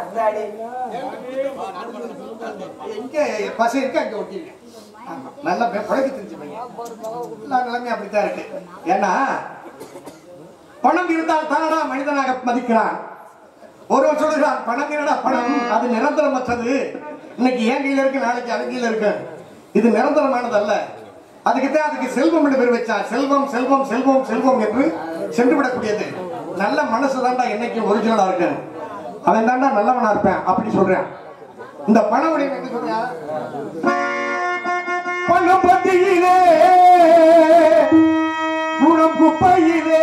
எங்க பசை இருக்கு அங்க ஒட்டிருக்கேன் ஆமா, நல்லா பே- பழக்க தெரிஞ்சு பையன் எல்லா நிலைமையும் அப்படித்தான் இருக்கு ஏன்னா பணம் இருந்தால் தானடா மனிதனாக மதிக்கிறான் ஒருவன் சொல்லுகிறான் பணம் என்னடா பணம் அது நிரந்தரமற்றது இன்னைக்கு என் கையில இருக்கு நாளைக்கு அது கையில இருக்கு இது நிரந்தரமானது அல்ல அதுக்குத்தான் அதுக்கு செல்வம் என்று பேர் வச்சான் செல்வம் செல்வம் செல்வம் செல்வம் என்று சென்று விடக்கூடியது நல்ல மனசு தான்டா என்னைக்கும் ஒரிஜினலா இருக்கு அவன் தான்டா நல்லவனா இருப்பேன் அப்படி சொல்றேன் இந்த பண உடைமை என்ன சொல்றான் பணம் பத்தியிலே குணம் குப்பையிலே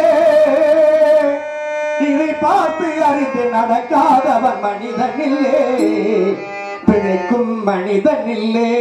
இதை பார்த்து அறிந்து நடக்காதவன் மனிதன் இல்லே பிழைக்கும் மனிதன் இல்லே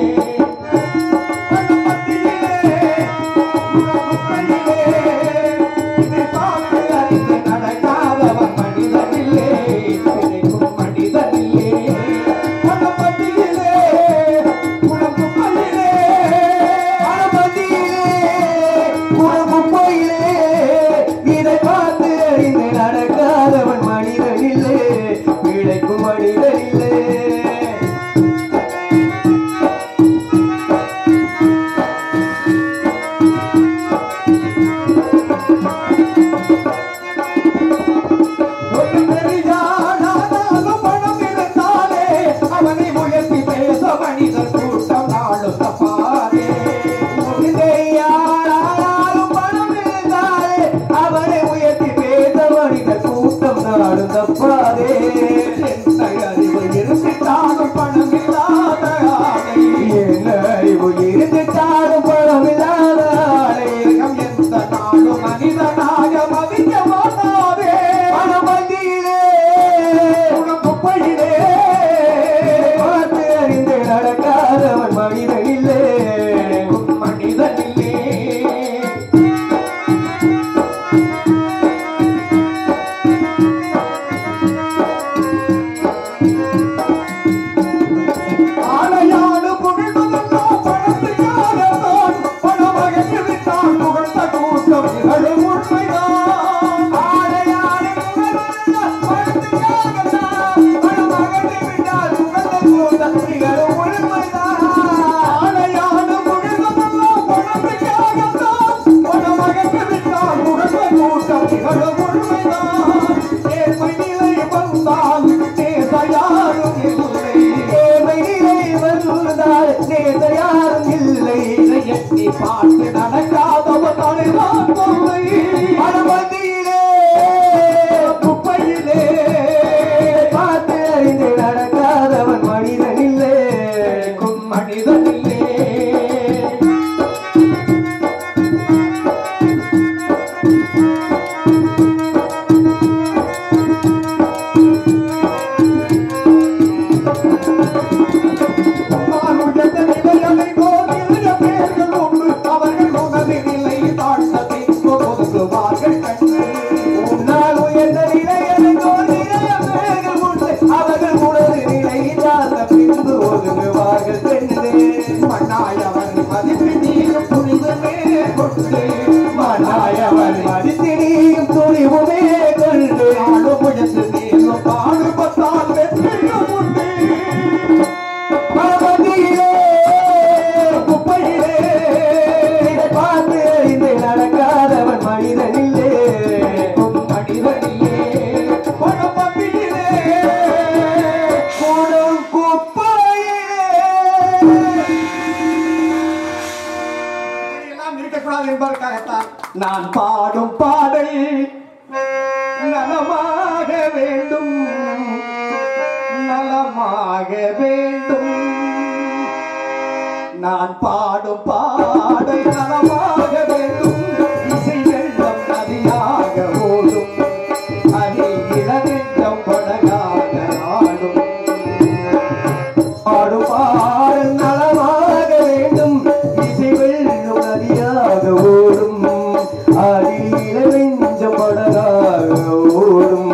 பணம் பத்தியிலே, குணம் குப்பையிலே, இதை பார்த்து அறிந்து நடக்காதவன் மனிதன் இல்லே, பிழைக்கும் மனிதன் இல்லே. பணம் பத்தியிலே, குணம் குப்பையிலே, பணம் பத்தியிலே, குணம் குப்பையிலே, இதை பார்த்து அறிந்து நடக்காதவன் மனிதன் இல்லை பிழைக்கும் மனிதன் இல்லை ஒன்று தெரியாதானாலும் பணம் இருந்தாலே அவனை உயர்த்தி பேச மனிதன் கூட்டம் நாளும் தப்பாதே ஒன்று தெரியாதானாலும் பணம் இருந்தாலே அவனை உயர்த்தி பேச மனிதன் கூட்டம் நாளும் தப்பாதே என்ன அறிவு இருந்துட்டாலும் பணம் இல்லாத ஆளை என்ன அறிவு இருந்துட்டாலும் பணம் இல்லாத ஆளை எந்த நாளும் மனிதனாக மதிக்க மாட்டாதே பணமதியிலே குப்பையிலே பார்த்து அறிந்து நடக்காதவன் மனிதன் இல்லை மனிதன் இல்லை ஆலையாடு புகழ்வதெல்லாம் பணத்துக்காகத்தான் பணமகன் விட்டான் புகழ்ந்த கூட்டம் நிகழும் உண்மைதான் ஆலையாடு புகழ்வதெல்லாம் பணத்துக்காகத்தான் பணமகன் விட்டான் புகழ்ந்த கூட்டம் நிகழும் உண்மைதான் ஆலையாடு புகழ்வதெல்லாம் பணத்துக்காகத்தான் பணமகன் விட்டான் புகழ்ந்த கூட்டம் நிகழும் உண்மைதான் ஏழ்மை நிலை வந்தால் நேச யாரும் இல்லை ஏழ்மை நிலை வந்தால் நேச யாரும் இல்லை இதை எண்ணி பார்த்து நடக்காதவன் தலைதான் தொல்லை மனமதியிலே குப்பையிலே பார்த்து அறிந்து நடக்காதவன் மனிதன் இல்லை மனிதன் இல்லை மானுடத்த நிலையலை போல் நிறைய பேர்கள் உண்டு. அவர்கள் உணவு நிலை தாழ்ந்த பின்பு ஒதுங்குவார்கள் கண்டு. உன்னால் உயர்ந்த நிலையலை போல் நிறைய பேர்கள் உண்டு. அவர்கள் உணவு நிலை தாழ்ந்த பின்பு ஒதுங்குவார்கள் கண்டு. மண்ணாயவன் மதிப்பினியும் துணிவுமே கொண்டு. மண்ணாயவன் மதிப்பினியும் துணிவுமே கொண்டு. ஆளு முயன்று நீளும் பாடுபட்டால் வெற்றியும் உண்டு மனமதியிலே, குப்பையிலே, இதை பார்த்து அறிந்து நடக்காதவன் மனிதன் இல்லை. மனிதன் இல்லை. மனமதியிலே, குணம் குப்பையிலே. எல்லாம் இருக்கக்கூடாது என்பதற்காகத்தான் நான் பாடும் பாடல் நலமாக வேண்டும் நலமாக வேண்டும் நான் பாடும் பாடல் நலமாக வேண்டும் இசை வெள்ளம் நதியாக ஓடும் அதில் இளநெஞ்சம் படகாக ஆடும் பாடும் பாடல் நலமாக வேண்டும் இசை வெள்ளம் நதியாக ஓடும் அதில் இளநெஞ்சம் படகாக ஓடும்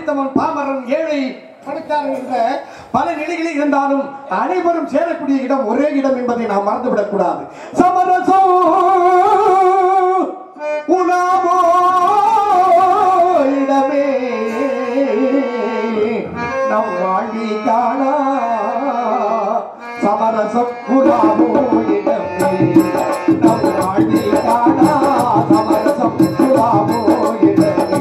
படித்தவன் பாமரன் ஏழை பணக்காரன் என்ற பல நிலைகளில் இருந்தாலும் அனைவரும் சேரக்கூடிய இடம் ஒரே இடம் என்பதை நாம் மறந்துவிடக் கூடாது சமரசம் உணவோ இடமே நம் வாழ்வி காணா சமரசம் உணவோ இடமே நம் வாழ்வி காணா சமரசம் உணவோ இடமே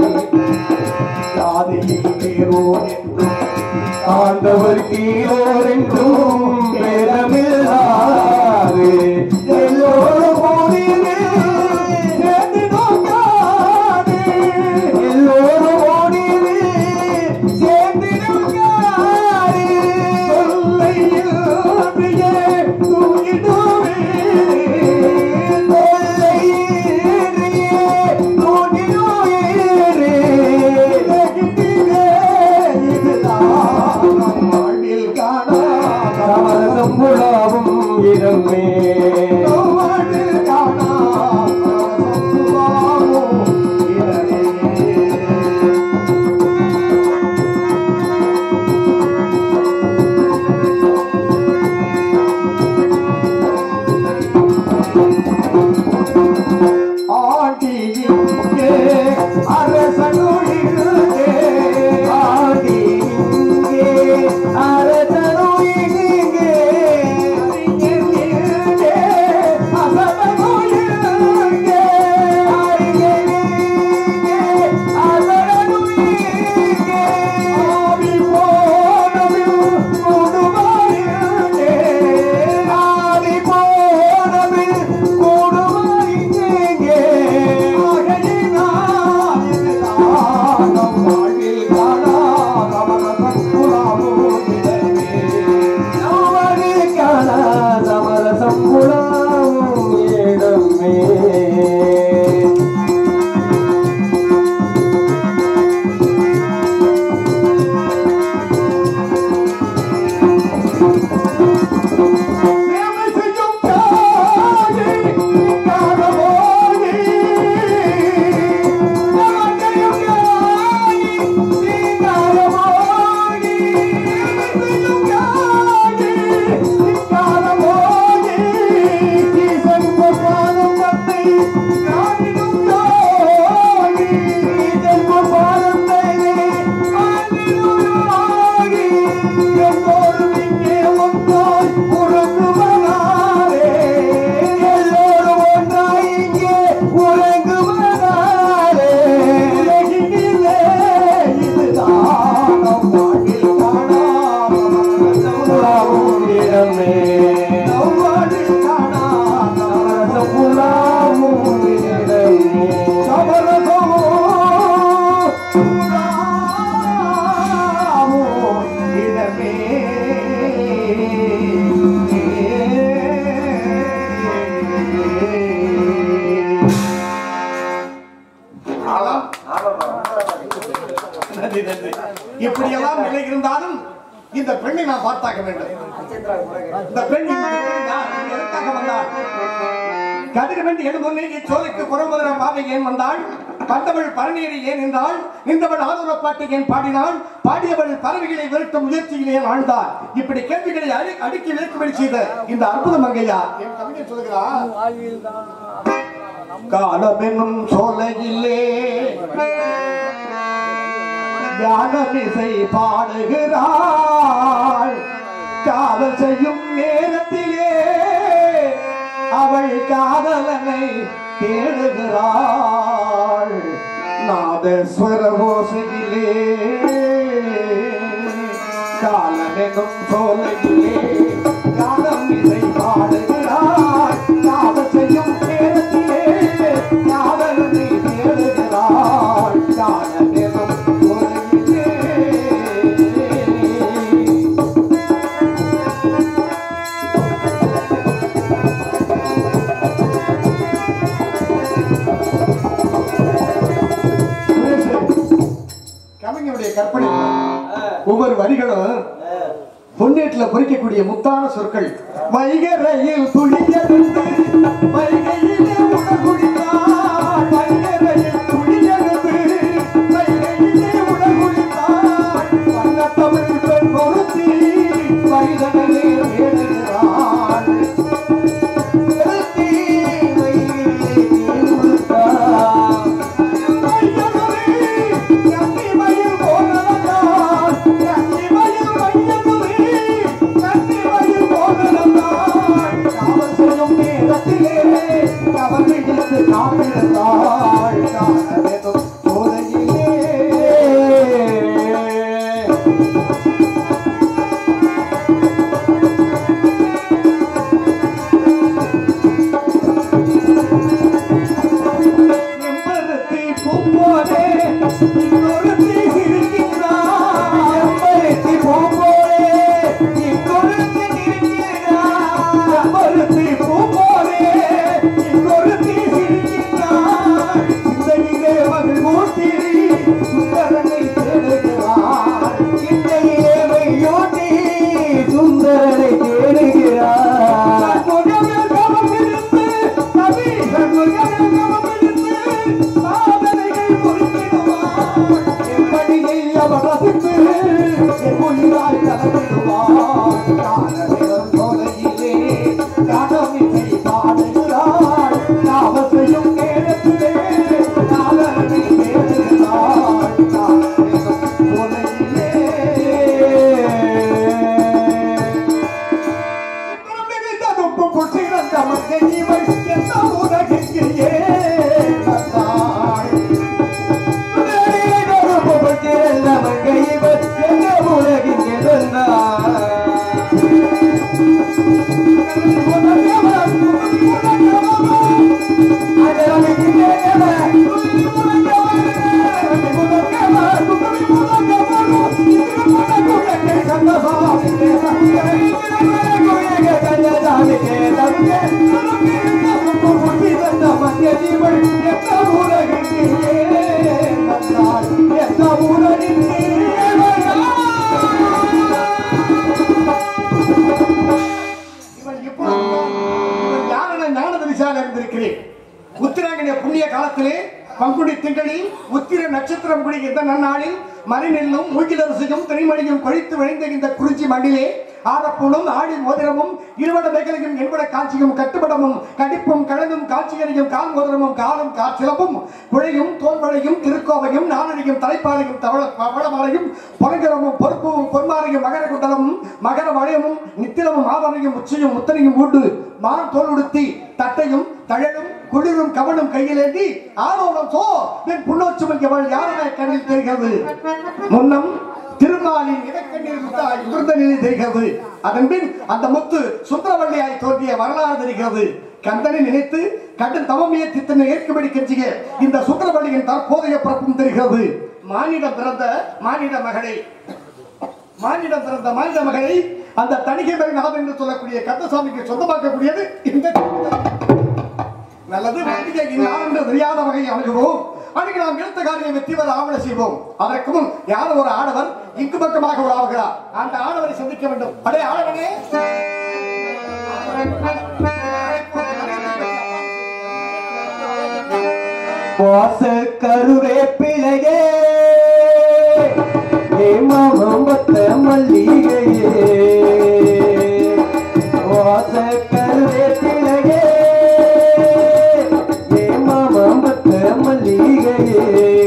ஜாதியில் வேரோர் என்றும் ஆண்டவர் கீழோர் என்றும் பேரமில்லாது எல்லோரும் ஓடினே சேர்ந்திடும் காடு. எல்லோரும் ஓடினே சேர்ந்திடும் காடு. தொல்லையின்றியே தூங்கிடுவே. தொல்லையின்றியே தூங்கிடுவே. உலகினிலே இதுதான் நம் வாழ்வில் காணாத சமரசம் புலாவும் இடமே வாழ்வில் காணாத சுபாவம் இடமே. ஆண்டியிங்கே அரசனுயிரே ஆண்டியிங்கே அரசனுயிரே அறிஞரிங்கே அசபனுயிரே அறிஞரிங்கே அசபனுயிரே ஆவி போனவில் கொடுவாயிரே ஆவி போனவில் கொடுவாயிரே ஆகையினால் இதுதான் நம் வாழ்வில் காணாத மனசன் புலாவும் இடமே. நவனிக்கான சமரசம் புலாவும் இடமே சேவை செய்யும் தாயே, காரமோயே. நமக்கையும் யாயே, காரமோயே. சேவை செய்யும் யாயே, காரமோயே. ஈசன் பொற்பாதம் தன்னை நாடிடும் தாயே. ஈசன் பொற்பாதம் தன்னை நாடிடும் தாயே. எல்லோரும் இங்கே ஒன்றாய் உறங்குவதாலே எல்லோரும் ஒன்றாய் இங்கே உறங்குவதாலே உலகினிலே இதுதான் நம் வாழ்வில் காணாத புலாவும் இடமே நம் வாழ்வில் காணாத சமரசம் புலாவும் இடமே சமரசமோ புறாவோ இடமே நன்றி, நன்றி. இப்படியெல்லாம் நிலை இருந்தாலும் இந்த பெண்ணை நான் பார்த்தாக வேண்டும் இந்த பெண் இந்த பெண் யார்? இங்கு எதற்காக வந்தாள் கதிரவன் எழுமுன்னே இச்சோலைக்கு குரம்புதர பாவை ஏன் வந்தாள் வந்தவள் பரணியரை ஏன் நின்றாள் நின்றவள் ஆதரவு பாட்டை ஏன் பாடினாள் பாடியவள் பறவைகளை விரட்டும் முயற்சியில் ஏன் ஆழ்ந்தாள் இப்படி கேள்விகளை அடி- அடுக்கி விளக்கும்படி செய்த இந்த அற்புத மங்கையா என் கவிஞர் சொல்கிறார் காலமென்னும் சோலையிலே ஞானமிசை பாடுகிறாள் காதல் செய்யும் நேரத்திலே அவள் காதலனை தேடுகிறாள் நாதஸ்வர ஓசையிலே காலமெனும் சோலையிலே காலம் இசை பாடுகிறாள் காதல் செய்யும் நேரத்திலே காதலனை தேடுகிறாள் காலமெனும் சோலையிலே கவிஞனுடைய கற்பனை ஒவ்வொரு வரிகளும் பொன்னேட்டில் பொறிக்கக்கூடிய முத்தான சொற்கள் வைகரையில் துளியெழுந்து வைகையிலே உடகுடித்தாள் வைகரையில் துளியெழுந்து வைகையிலே உடகுடித்தாள் இவள் எந்த உலகிற்கு ஏன் வந்தாள்? இவன் இப்பொழுது இவன் யாரென ஞான தரிசாக இருந்திருக்கிறேன் உத்திராங்கனிய புண்ணிய காலத்திலே பங்குனி திங்களில் உத்திர நட்சத்திரம் குடிக்கின்ற நன்னாளில் மறிநெல்லும் மூக்கிலரசியும் திரைமணியும் கொழித்து விளைந்த இந்த குறிச்சி மண்ணிலே ஆடப்புணும் ஆடி மோதிரமும் இருவட மேகலையும் என்பட காட்சியும் கட்டுப்படமும் கடிப்பும் கழகும் காட்சிகளையும் கால் மோதிரமும் காலும் காற்சிலப்பும் குழையும் தோல்வளையும் திருக்கோவையும் நாளடியும் தலைப்பாளையும் தவள பவளமாலையும் பொறங்கரமும் பொறுப்பும் பொன்மாலையும் மகர குண்டலமும் மகர வளையமும் நித்திலமும் ஆவரையும் உச்சியும் முத்தனையும் ஊண்டு மான் தோல் உடுத்தி தட்டையும் தழலும் குளிரும் கவனும் கையிலேந்தி ஆரோகம் சோ என் புண்ணோச்சுமல் எவள் யாரென கண்ணில் தெரிகிறது முன்னம் திருமாலின் இடக்கண்ணீர் முத்தாய் உதிர்ந்த நிலை தெரிகிறது அதன் பின் அந்த முத்து சுந்தரவள்ளியாய் தோன்றிய வரலாறு தெரிகிறது கந்தனை நினைத்து கடன் தவமிய தித்தனை ஏற்கும்படி கெஞ்சிய இந்த சுந்தரவள்ளியின் தற்போதைய பிறப்பும் தெரிகிறது மானிடம் பிறந்த மானிட மகளே மானிடம் பிறந்த மானிட மகளை அந்த தணிகை மகன் என்று சொல்லக்கூடிய கந்தசாமிக்கு சொந்தமாக்கக்கூடியது இந்த நல்லது பண்டிகை இந்நாள் என்று தெரியாத வகையை அணுகுவோம் அன்றைக்கு நாம் எடுத்த காரியம் வெற்றி பெற ஆவண செய்வோம் அதற்கு முன் யாரும் ஒரு ஆடவர் இங்கு பக்கமாக ஒரு ஆவுகிறார் அந்த ஆடவரை சந்திக்க வேண்டும் அடே ஆடவனே வாசக்கருவே பிழையே ஏமாமத்த மல்லிகையே வாசக்கருவே பிழையே ஏமாமத்த மல்லிகையே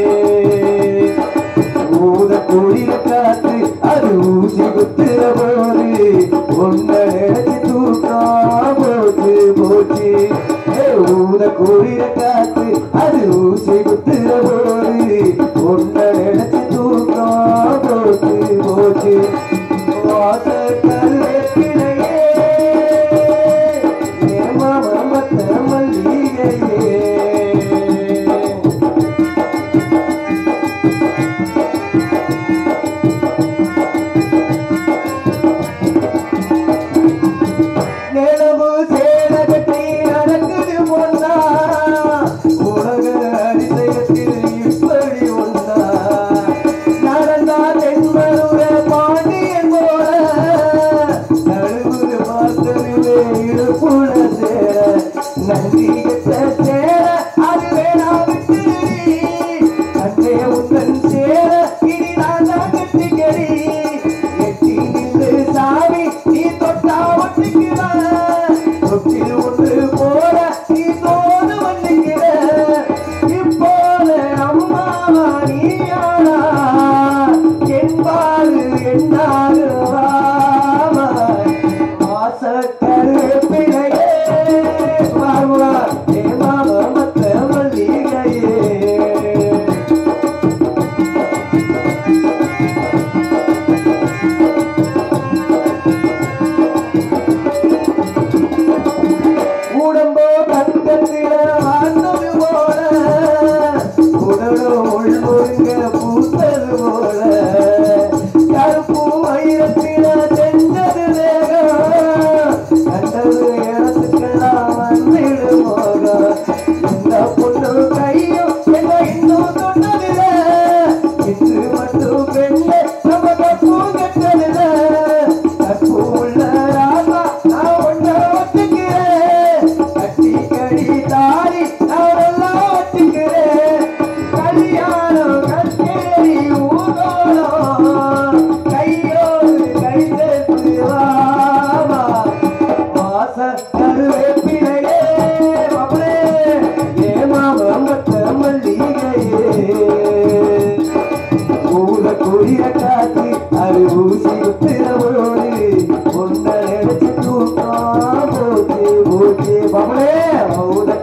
ஊத குளிர காத்து அது ஊசி குத்துற போது உன்னை நினைச்சு தூக்கம் போச்சு போச்சு ஏ, ஊத குளிர காத்து அது ஊசி குத்துற போது உன்னை நினைச்சு தூக்கம் போச்சு போச்சு வாசக்கல் வேப்பிலையே ஏமாமத்த மல்லிகையே நிலவு சேலகத்தை நடக்குது பொன்னா உலக அதிசயத்தில் இப்படி ஒன்னா நடந்தா தென்மருக பாண்டியன் போல நடுவுது பார்த்ததுவே இடுப்புல சேர நன்றி கெட்ட சேர அது வேணா விட்டு அன்றே உந்தன் சேர இனி நான் தான் கட்டிக்கடி எட்டி நின்று சாமி நீ தொட்டா ஒட்டிக்கிற தொட்டில் ஒன்று போல நீ தோடு ஒட்டிக்கிற இப்போல அம்மாவா நீயானா என்பாரு என்னாரு வாமா வாசக்கரு பிழையே வாருவா ஏ மாமா மத்த மல்லிகையே உடம்போ தங்கத்தில வாழ்ந்தது போல உடலோ உள்முருங்க பூத்தது போல கருப்பு வைரத்தில செஞ்சது வேகம் கண்டது இடத்துக்கெல்லாம் வந்திடு மோகம் இந்த பொண்ணு கையும் என்ன இன்னும் சொன்னதில்ல இன்று மட்டும் பெண்ணு நம்ம கப்பு கட்டதில்ல கப்பு உள்ள ராசா நான் ஒன்ன ஒத்துக்கிறேன் கட்டி கடி மௌன